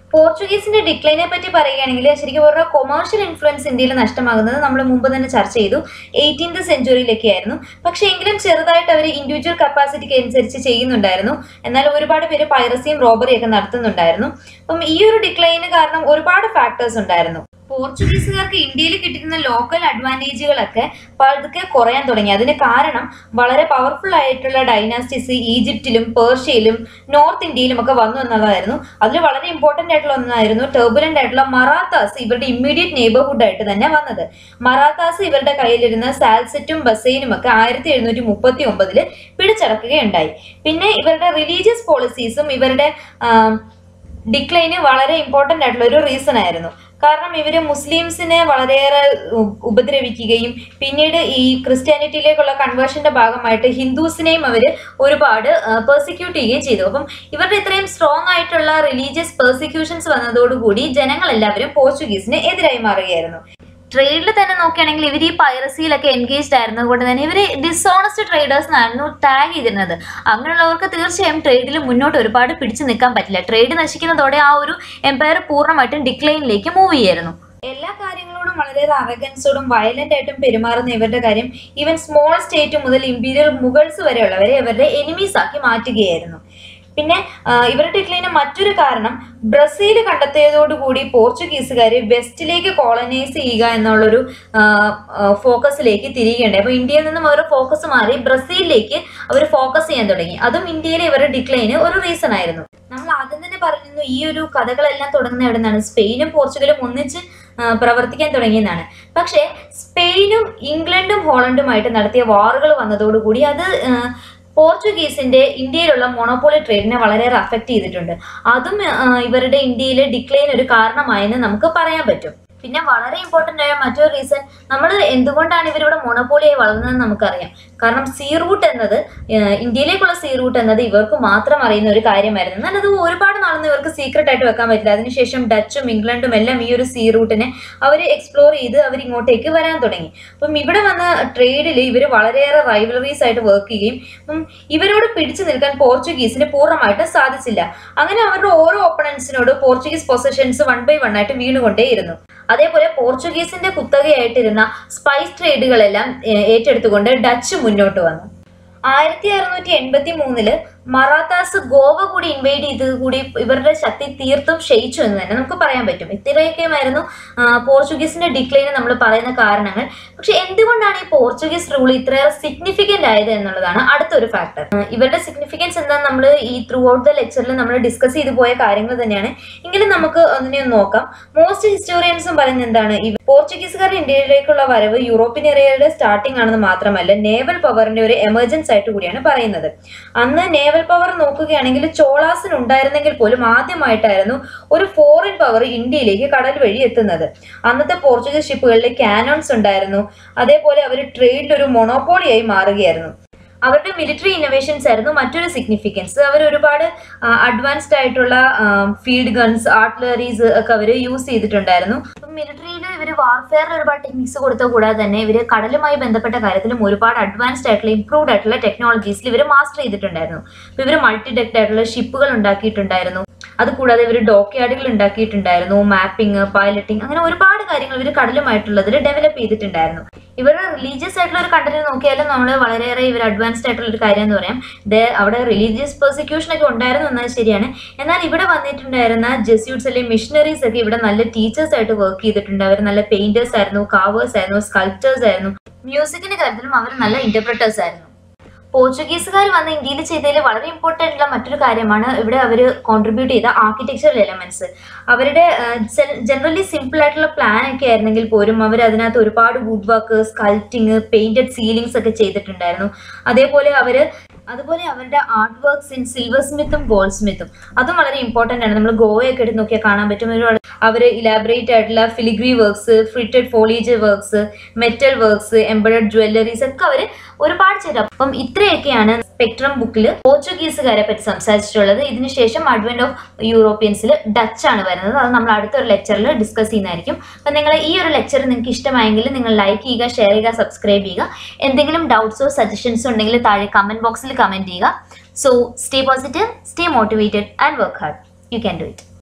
പോർച്ചുഗീസിന്റെ ഡിക്ലൈനെ പറ്റി പറയുകയാണെങ്കിൽ ശരിക്കും അവരുടെ കൊമേഴ്ഷ്യൽ ഇൻഫ്ലുവൻസ് ഇന്ത്യയിൽ നഷ്ടമാകുന്നത് നമ്മൾ മുമ്പ് തന്നെ ചർച്ച ചെയ്തു എയ്റ്റീൻത് സെഞ്ചുറിയിലൊക്കെ ആയിരുന്നു പക്ഷേ എങ്കിലും ചെറുതായിട്ട് അവർ ഇൻഡിവിജ്വൽ കപ്പാസിറ്റിക്ക് അനുസരിച്ച് ചെയ്യുന്നുണ്ടായിരുന്നു എന്നാൽ ഒരുപാട് പേര് പൈറസിയും റോബറിയും ഒക്കെ നടത്തുന്നുണ്ടായിരുന്നു അപ്പം ഈ ഒരു ഡിക്ലൈന് കാരണം ഒരുപാട് ഫാക്ടേഴ്സ് ഉണ്ടായിരുന്നു പോർച്ചുഗീസുകാർക്ക് ഇന്ത്യയിൽ കിട്ടിയിരുന്ന ലോക്കൽ അഡ്വാൻറ്റേജുകളൊക്കെ പതുക്കെ കുറയാൻ തുടങ്ങി അതിന് കാരണം വളരെ പവർഫുൾ ആയിട്ടുള്ള ഡൈനാസ്റ്റീസ് ഈജിപ്തിലും പേർഷ്യയിലും നോർത്ത് ഇന്ത്യയിലും ഒക്കെ വന്നു എന്നതായിരുന്നു അതിൽ വളരെ ഇമ്പോർട്ടന്റ് ആയിട്ടുള്ള ഒന്നായിരുന്നു ടർബുലന്റ് ആയിട്ടുള്ള മറാത്താസ് ഇവരുടെ ഇമ്മീഡിയറ്റ് നെയ്ബർഹുഡ് ആയിട്ട് തന്നെ വന്നത് മറാത്താസ് ഇവരുടെ കയ്യിലിരുന്ന സാൽസെറ്റും ബസൈനും ഒക്കെ ആയിരത്തി എഴുന്നൂറ്റി മുപ്പത്തി ഒമ്പതില് പിടിച്ചടക്കുകയുണ്ടായി പിന്നെ ഇവരുടെ റിലീജിയസ് പോളിസീസും ഇവരുടെ ഡിക്ലൈന് വളരെ ഇമ്പോർട്ടന്റ് ആയിട്ടുള്ള ഒരു റീസൺ ആയിരുന്നു കാരണം ഇവര് മുസ്ലിംസിനെ വളരെയേറെ ഉ- ഉപദ്രവിക്കുകയും പിന്നീട് ഈ ക്രിസ്ത്യാനിറ്റിയിലേക്കുള്ള കൺവേർഷന്റെ ഭാഗമായിട്ട് ഹിന്ദുസിനെയും അവര് ഒരുപാട് പെർസിക്യൂട്ട് ചെയ്യുകയും ചെയ്തു അപ്പം ഇവരുടെ ഇത്രയും സ്ട്രോങ് ആയിട്ടുള്ള റിലീജിയസ് പെർസിക്യൂഷൻസ് വന്നതോടുകൂടി ജനങ്ങളെല്ലാവരും പോർച്ചുഗീസിന് എതിരായി മാറുകയായിരുന്നു ട്രേഡിൽ തന്നെ നോക്കുകയാണെങ്കിൽ ഇവർ ഈ പൈറസിയിലൊക്കെ എൻഗേജ്ഡ് ആയിരുന്നത് കൊണ്ട് തന്നെ ഇവർ ഡിസോണസ്റ്റ് ട്രേഡേഴ്സ് എന്നായിരുന്നു ടാഗ് ചെയ്തിരുന്നത് അങ്ങനെയുള്ളവർക്ക് തീർച്ചയായും ട്രേഡിൽ മുന്നോട്ട് ഒരുപാട് പിടിച്ചു നിൽക്കാൻ പറ്റില്ല ട്രേഡ് നശിക്കുന്നതോടെ ആ ഒരു എംപയർ പൂർണ്ണമായിട്ടും ഡിക്ലൈനിലേക്ക് മൂവ് ചെയ്യായിരുന്നു എല്ലാ കാര്യങ്ങളോടും വളരെ അറഗൻസോടും വയലന്റ് ആയിട്ടും പെരുമാറുന്ന ഇവരുടെ കാര്യം ഈവൻ സ്മോൾ സ്റ്റേറ്റ് മുതൽ ഇമ്പീരിയൽ മുഗൾസ് വരെയുള്ളവരെ ഇവരുടെ എനിമീസ് ആക്കി മാറ്റുകയായിരുന്നു പിന്നെ ആ, ഇവരുടെ ഡിക്ലൈന് മറ്റൊരു കാരണം ബ്രസീൽ കണ്ടെത്തിയതോടുകൂടി പോർച്ചുഗീസുകാർ വെസ്റ്റിലേക്ക് കോളനൈസ് ചെയ്യുക എന്നുള്ളൊരു ഫോക്കസിലേക്ക് തിരികെയുണ്ടായി അപ്പോൾ ഇന്ത്യയിൽ നിന്നും അവരുടെ ഫോക്കസ് മാറി ബ്രസീലിലേക്ക് അവർ ഫോക്കസ് ചെയ്യാൻ തുടങ്ങി അതും ഇന്ത്യയിലെ ഇവരുടെ ഡിക്ലൈന് ഒരു റീസൺ ആയിരുന്നു നമ്മൾ ആദ്യം തന്നെ പറഞ്ഞിരുന്നു ഈ ഒരു കഥകളെല്ലാം തുടങ്ങുന്ന എവിടെ നിന്നാണ് സ്പെയിനും പോർച്ചുഗലും ഒന്നിച്ച് ആ, പ്രവർത്തിക്കാൻ തുടങ്ങിയെന്നാണ് പക്ഷേ സ്പെയിനും ഇംഗ്ലണ്ടും ഹോളണ്ടുമായിട്ട് നടത്തിയ വാറുകൾ വന്നതോടുകൂടി അത് ആ, പോർച്ചുഗീസിന്റെ ഇന്ത്യയിലുള്ള മൊണോപോളി ട്രേഡിനെ വളരെയേറെ അഫക്റ്റ് ചെയ്തിട്ടുണ്ട് അതും ആ, ഇവരുടെ ഇന്ത്യയിലെ ഡിക്ലൈൻ ഒരു കാരണമായെന്ന് നമുക്ക് പറയാൻ പറ്റും പിന്നെ വളരെ ഇമ്പോർട്ടൻ്റ് ആയ മറ്റൊരു റീസൺ നമ്മൾ എന്തുകൊണ്ടാണ് ഇവരിവിടെ മൊണോപോളിയായി വളർന്നതെന്ന് നമുക്കറിയാം കാരണം സീ റൂട്ട് എന്നത് ഏഹ്, ഇന്ത്യയിലേക്കുള്ള സീ റൂട്ട് എന്നത് ഇവർക്ക് മാത്രം അറിയുന്ന ഒരു കാര്യമായിരുന്നു എന്നാൽ അത് ഒരുപാട് നാളൊന്നും ഇവർക്ക് സീക്രട്ട് ആയിട്ട് വെക്കാൻ പറ്റില്ല അതിനുശേഷം ഡച്ചും ഇംഗ്ലണ്ടും എല്ലാം ഈ ഒരു സീ റൂട്ടിനെ അവർ എക്സ്പ്ലോർ ചെയ്ത് അവർ ഇങ്ങോട്ടേക്ക് വരാൻ തുടങ്ങി അപ്പം ഇവിടെ വന്ന ട്രേഡിൽ ഇവർ വളരെയേറെ റൈവലറീസ് ആയിട്ട് വർക്ക് ചെയ്യുകയും അപ്പം ഇവരോട് പിടിച്ചു നിൽക്കാൻ പോർച്ചുഗീസിന് പൂർണ്ണമായിട്ടും സാധിച്ചില്ല അങ്ങനെ അവരുടെ ഓരോ ഓപ്പണൻസിനോട് Portuguese positions one by one ആയിട്ട് വീണുകൊണ്ടേയിരുന്നു അതേപോലെ പോർച്ചുഗീസിന്റെ കുത്തകയായിട്ടിരുന്ന സ്പൈസ് ട്രേഡുകളെല്ലാം ഏഹ്, ഏറ്റെടുത്തുകൊണ്ട് ഡച്ച് മുന്നോട്ട് വന്നു ആയിരത്തി അറുന്നൂറ്റി എൺപത്തി മൂന്നില് മറാത്താസ് ഗോവ കൂടി ഇൻവൈഡ് ചെയ്തത് കൂടി ഇവരുടെ ശക്തി തീർത്തും ക്ഷയിച്ചു എന്ന് തന്നെ നമുക്ക് പറയാൻ പറ്റും ഇത്രയൊക്കെയായിരുന്നു ആ, പോർച്ചുഗീസിന്റെ ഡിക്ലൈന് നമ്മൾ പറയുന്ന കാരണങ്ങൾ പക്ഷെ എന്തുകൊണ്ടാണ് ഈ പോർച്ചുഗീസ് റൂൾ ഇത്രയേറെ സിഗ്നിഫിക്കന്റ് ആയത് എന്നുള്ളതാണ് അടുത്തൊരു ഫാക്ടർ ഇവരുടെ സിഗ്നിഫിക്കൻസ് എന്താ നമ്മൾ ഈ ത്രൂ ഔട്ട് ദ ലെക്ചറിൽ നമ്മൾ ഡിസ്കസ് ചെയ്തു പോയ കാര്യങ്ങൾ തന്നെയാണ് എങ്കിലും നമുക്ക് ഒന്നിനെ ഒന്ന് നോക്കാം മോസ്റ്റ് ഹിസ്റ്റോറിയൻസും പറയുന്നത് എന്താണ് ഈ പോർച്ചുഗീസുകാർ ഇന്ത്യയിലേക്കുള്ള വരവ് യൂറോപ്യൻ ഏരിയയുടെ സ്റ്റാർട്ടിംഗ് ആണെന്ന് മാത്രമല്ല നേവൽ പവറിന്റെ ഒരു എമർജൻസ് ആയിട്ട് കൂടിയാണ് പറയുന്നത് അന്ന് നേവൽ പവർ നോക്കുകയാണെങ്കിൽ ചോളാസിന് ഉണ്ടായിരുന്നെങ്കിൽ പോലും ആദ്യമായിട്ടായിരുന്നു ഒരു ഫോറിൻ പവർ ഇന്ത്യയിലേക്ക് കടൽ വഴി എത്തുന്നത് അന്നത്തെ പോർച്ചുഗീസ് ഷിപ്പുകളിൽ കാനോൺസ് ഉണ്ടായിരുന്നു അതേപോലെ അവർ ട്രേഡിൽ ഒരു മൊണോപോളിയായി മാറുകയായിരുന്നു അവരുടെ മിലിറ്ററി ഇന്നോവേഷൻസ് ആയിരുന്നു മറ്റൊരു സിഗ്നിഫിക്കൻസ് അവർ ഒരുപാട് അഡ്വാൻസ്ഡ് ആയിട്ടുള്ള ഫീൽഡ് ഗൺസ് ആർട്ടിലറീസ് ഒക്കെ അവർ യൂസ് ചെയ്തിട്ടുണ്ടായിരുന്നു മിലിറ്ററിയിൽ ഇവർ വാർഫെയറിൽ ഒരുപാട് ടെക്നിക്സ് കൊടുത്ത കൂടാതെ തന്നെ ഇവർ കടലുമായി ബന്ധപ്പെട്ട കാര്യത്തിലും ഒരുപാട് അഡ്വാൻസ്ഡ് ആയിട്ടുള്ള ഇംപ്രൂവ്ഡ് ആയിട്ടുള്ള ടെക്നോളജീസിൽ ഇവർ മാസ്റ്റർ ചെയ്തിട്ടുണ്ടായിരുന്നു അപ്പോൾ ഇവർ മൾട്ടി ഡെക്ട് ആയിട്ടുള്ള ഷിപ്പുകൾ ഉണ്ടാക്കിയിട്ടുണ്ടായിരുന്നു അതുകൂടാതെ ഇവർ ഡോക്ക് യാർഡുകൾ ഉണ്ടാക്കിയിട്ടുണ്ടായിരുന്നു മാപ്പിംഗ് പൈലറ്റിംഗ് അങ്ങനെ ഒരുപാട് കാര്യങ്ങൾ ഇവർ കടലുമായിട്ടുള്ളതിൽ ഡെവലപ്പ് ചെയ്തിട്ടുണ്ടായിരുന്നു ഇവരുടെ റിലീജിയസ് ആയിട്ടുള്ള ഒരു കണ്ടന്റ് നോക്കിയാലും നമ്മൾ വളരെയേറെ ഇവർ അഡ്വാൻസ്ഡ് ആയിട്ടുള്ള ഒരു കാര്യം എന്ന് പറയാം ദേ അവിടെ റിലീജിയസ് പെർസിക്യൂഷൻ ഒക്കെ ഉണ്ടായിരുന്നു എന്നത് ശരിയാണ് എന്നാൽ ഇവിടെ വന്നിട്ടുണ്ടായിരുന്ന ജെസ്യൂട്ട്സ് അല്ലെങ്കിൽ മിഷണറീസ് ഒക്കെ ഇവിടെ നല്ല ടീച്ചേഴ്സ് ആയിട്ട് വർക്ക് ചെയ്തിട്ടുണ്ട് അവർ നല്ല പെയിന്റേഴ്സ് ആയിരുന്നു കാവേഴ്സ് ആയിരുന്നു സ്കൾപ്റ്റേഴ്സ് ആയിരുന്നു മ്യൂസിക്കിന്റെ കാര്യത്തിലും അവർ നല്ല ഇന്റർപ്രറ്റേഴ്സ് ആയിരുന്നു പോർച്ചുഗീസുകാർ വന്ന് ഇന്ത്യയിൽ ചെയ്തതിൽ വളരെ ഇമ്പോർട്ടൻ്റ് ആയിട്ടുള്ള മറ്റൊരു കാര്യമാണ് ഇവിടെ അവർ കോൺട്രിബ്യൂട്ട് ചെയ്ത ആർക്കിടെക്ചറൽ എലമെന്റ്സ് അവരുടെ ജനറലി സിമ്പിൾ ആയിട്ടുള്ള പ്ലാൻ ഒക്കെ ആയിരുന്നെങ്കിൽ പോലും അവർ അതിനകത്ത് ഒരുപാട് wood work sculpting painted ceilings ഒക്കെ ചെയ്തിട്ടുണ്ടായിരുന്നു അതേപോലെ അവർ അതുപോലെ അവരുടെ ആർട്ട് വർക്ക്സ് ഇൻ സിൽവർ സ്മിത്തും ഗോൾഡ് സ്മിത്തും അതും വളരെ ഇമ്പോർട്ടൻ്റ് ആണ് നമ്മൾ ഗോവയൊക്കെ എടുത്ത് നോക്കിയാൽ കാണാൻ പറ്റും ഒരു അവർ ഇലാബറേറ്റ് ആയിട്ടുള്ള filigree works fritted foliage works metal works embedded jewelleries ഒക്കെ അവർ ഒരുപാട് ചെയ്തു അപ്പം ഇത്രയൊക്കെയാണ് സ്പെക്ട്രം ബുക്കിൽ പോർച്ചുഗീസുകാരെ പറ്റി സംസാരിച്ചിട്ടുള്ളത് ഇതിനുശേഷം അഡ്വന്റ് ഓഫ് യൂറോപ്യൻസിൽ ഡച്ച് ആണ് വരുന്നത് അത് നമ്മൾ അടുത്തൊരു ലെക്ചറിൽ ഡിസ്കസ് ചെയ്യുന്നതായിരിക്കും അപ്പം നിങ്ങൾ ഈ ഒരു ലെക്ചർ നിങ്ങൾക്ക് ഇഷ്ടമായെങ്കിൽ നിങ്ങൾ ലൈക്ക് ചെയ്യുക ഷെയർ ചെയ്യുക സബ്സ്ക്രൈബ് ചെയ്യുക എന്തെങ്കിലും ഡൗട്ട്സോ സജഷൻസോ ഉണ്ടെങ്കിൽ താഴെ കമന്റ് ബോക്സിൽ കമന്റ് ചെയ്യുക so stay positive stay motivated and work hard you can do it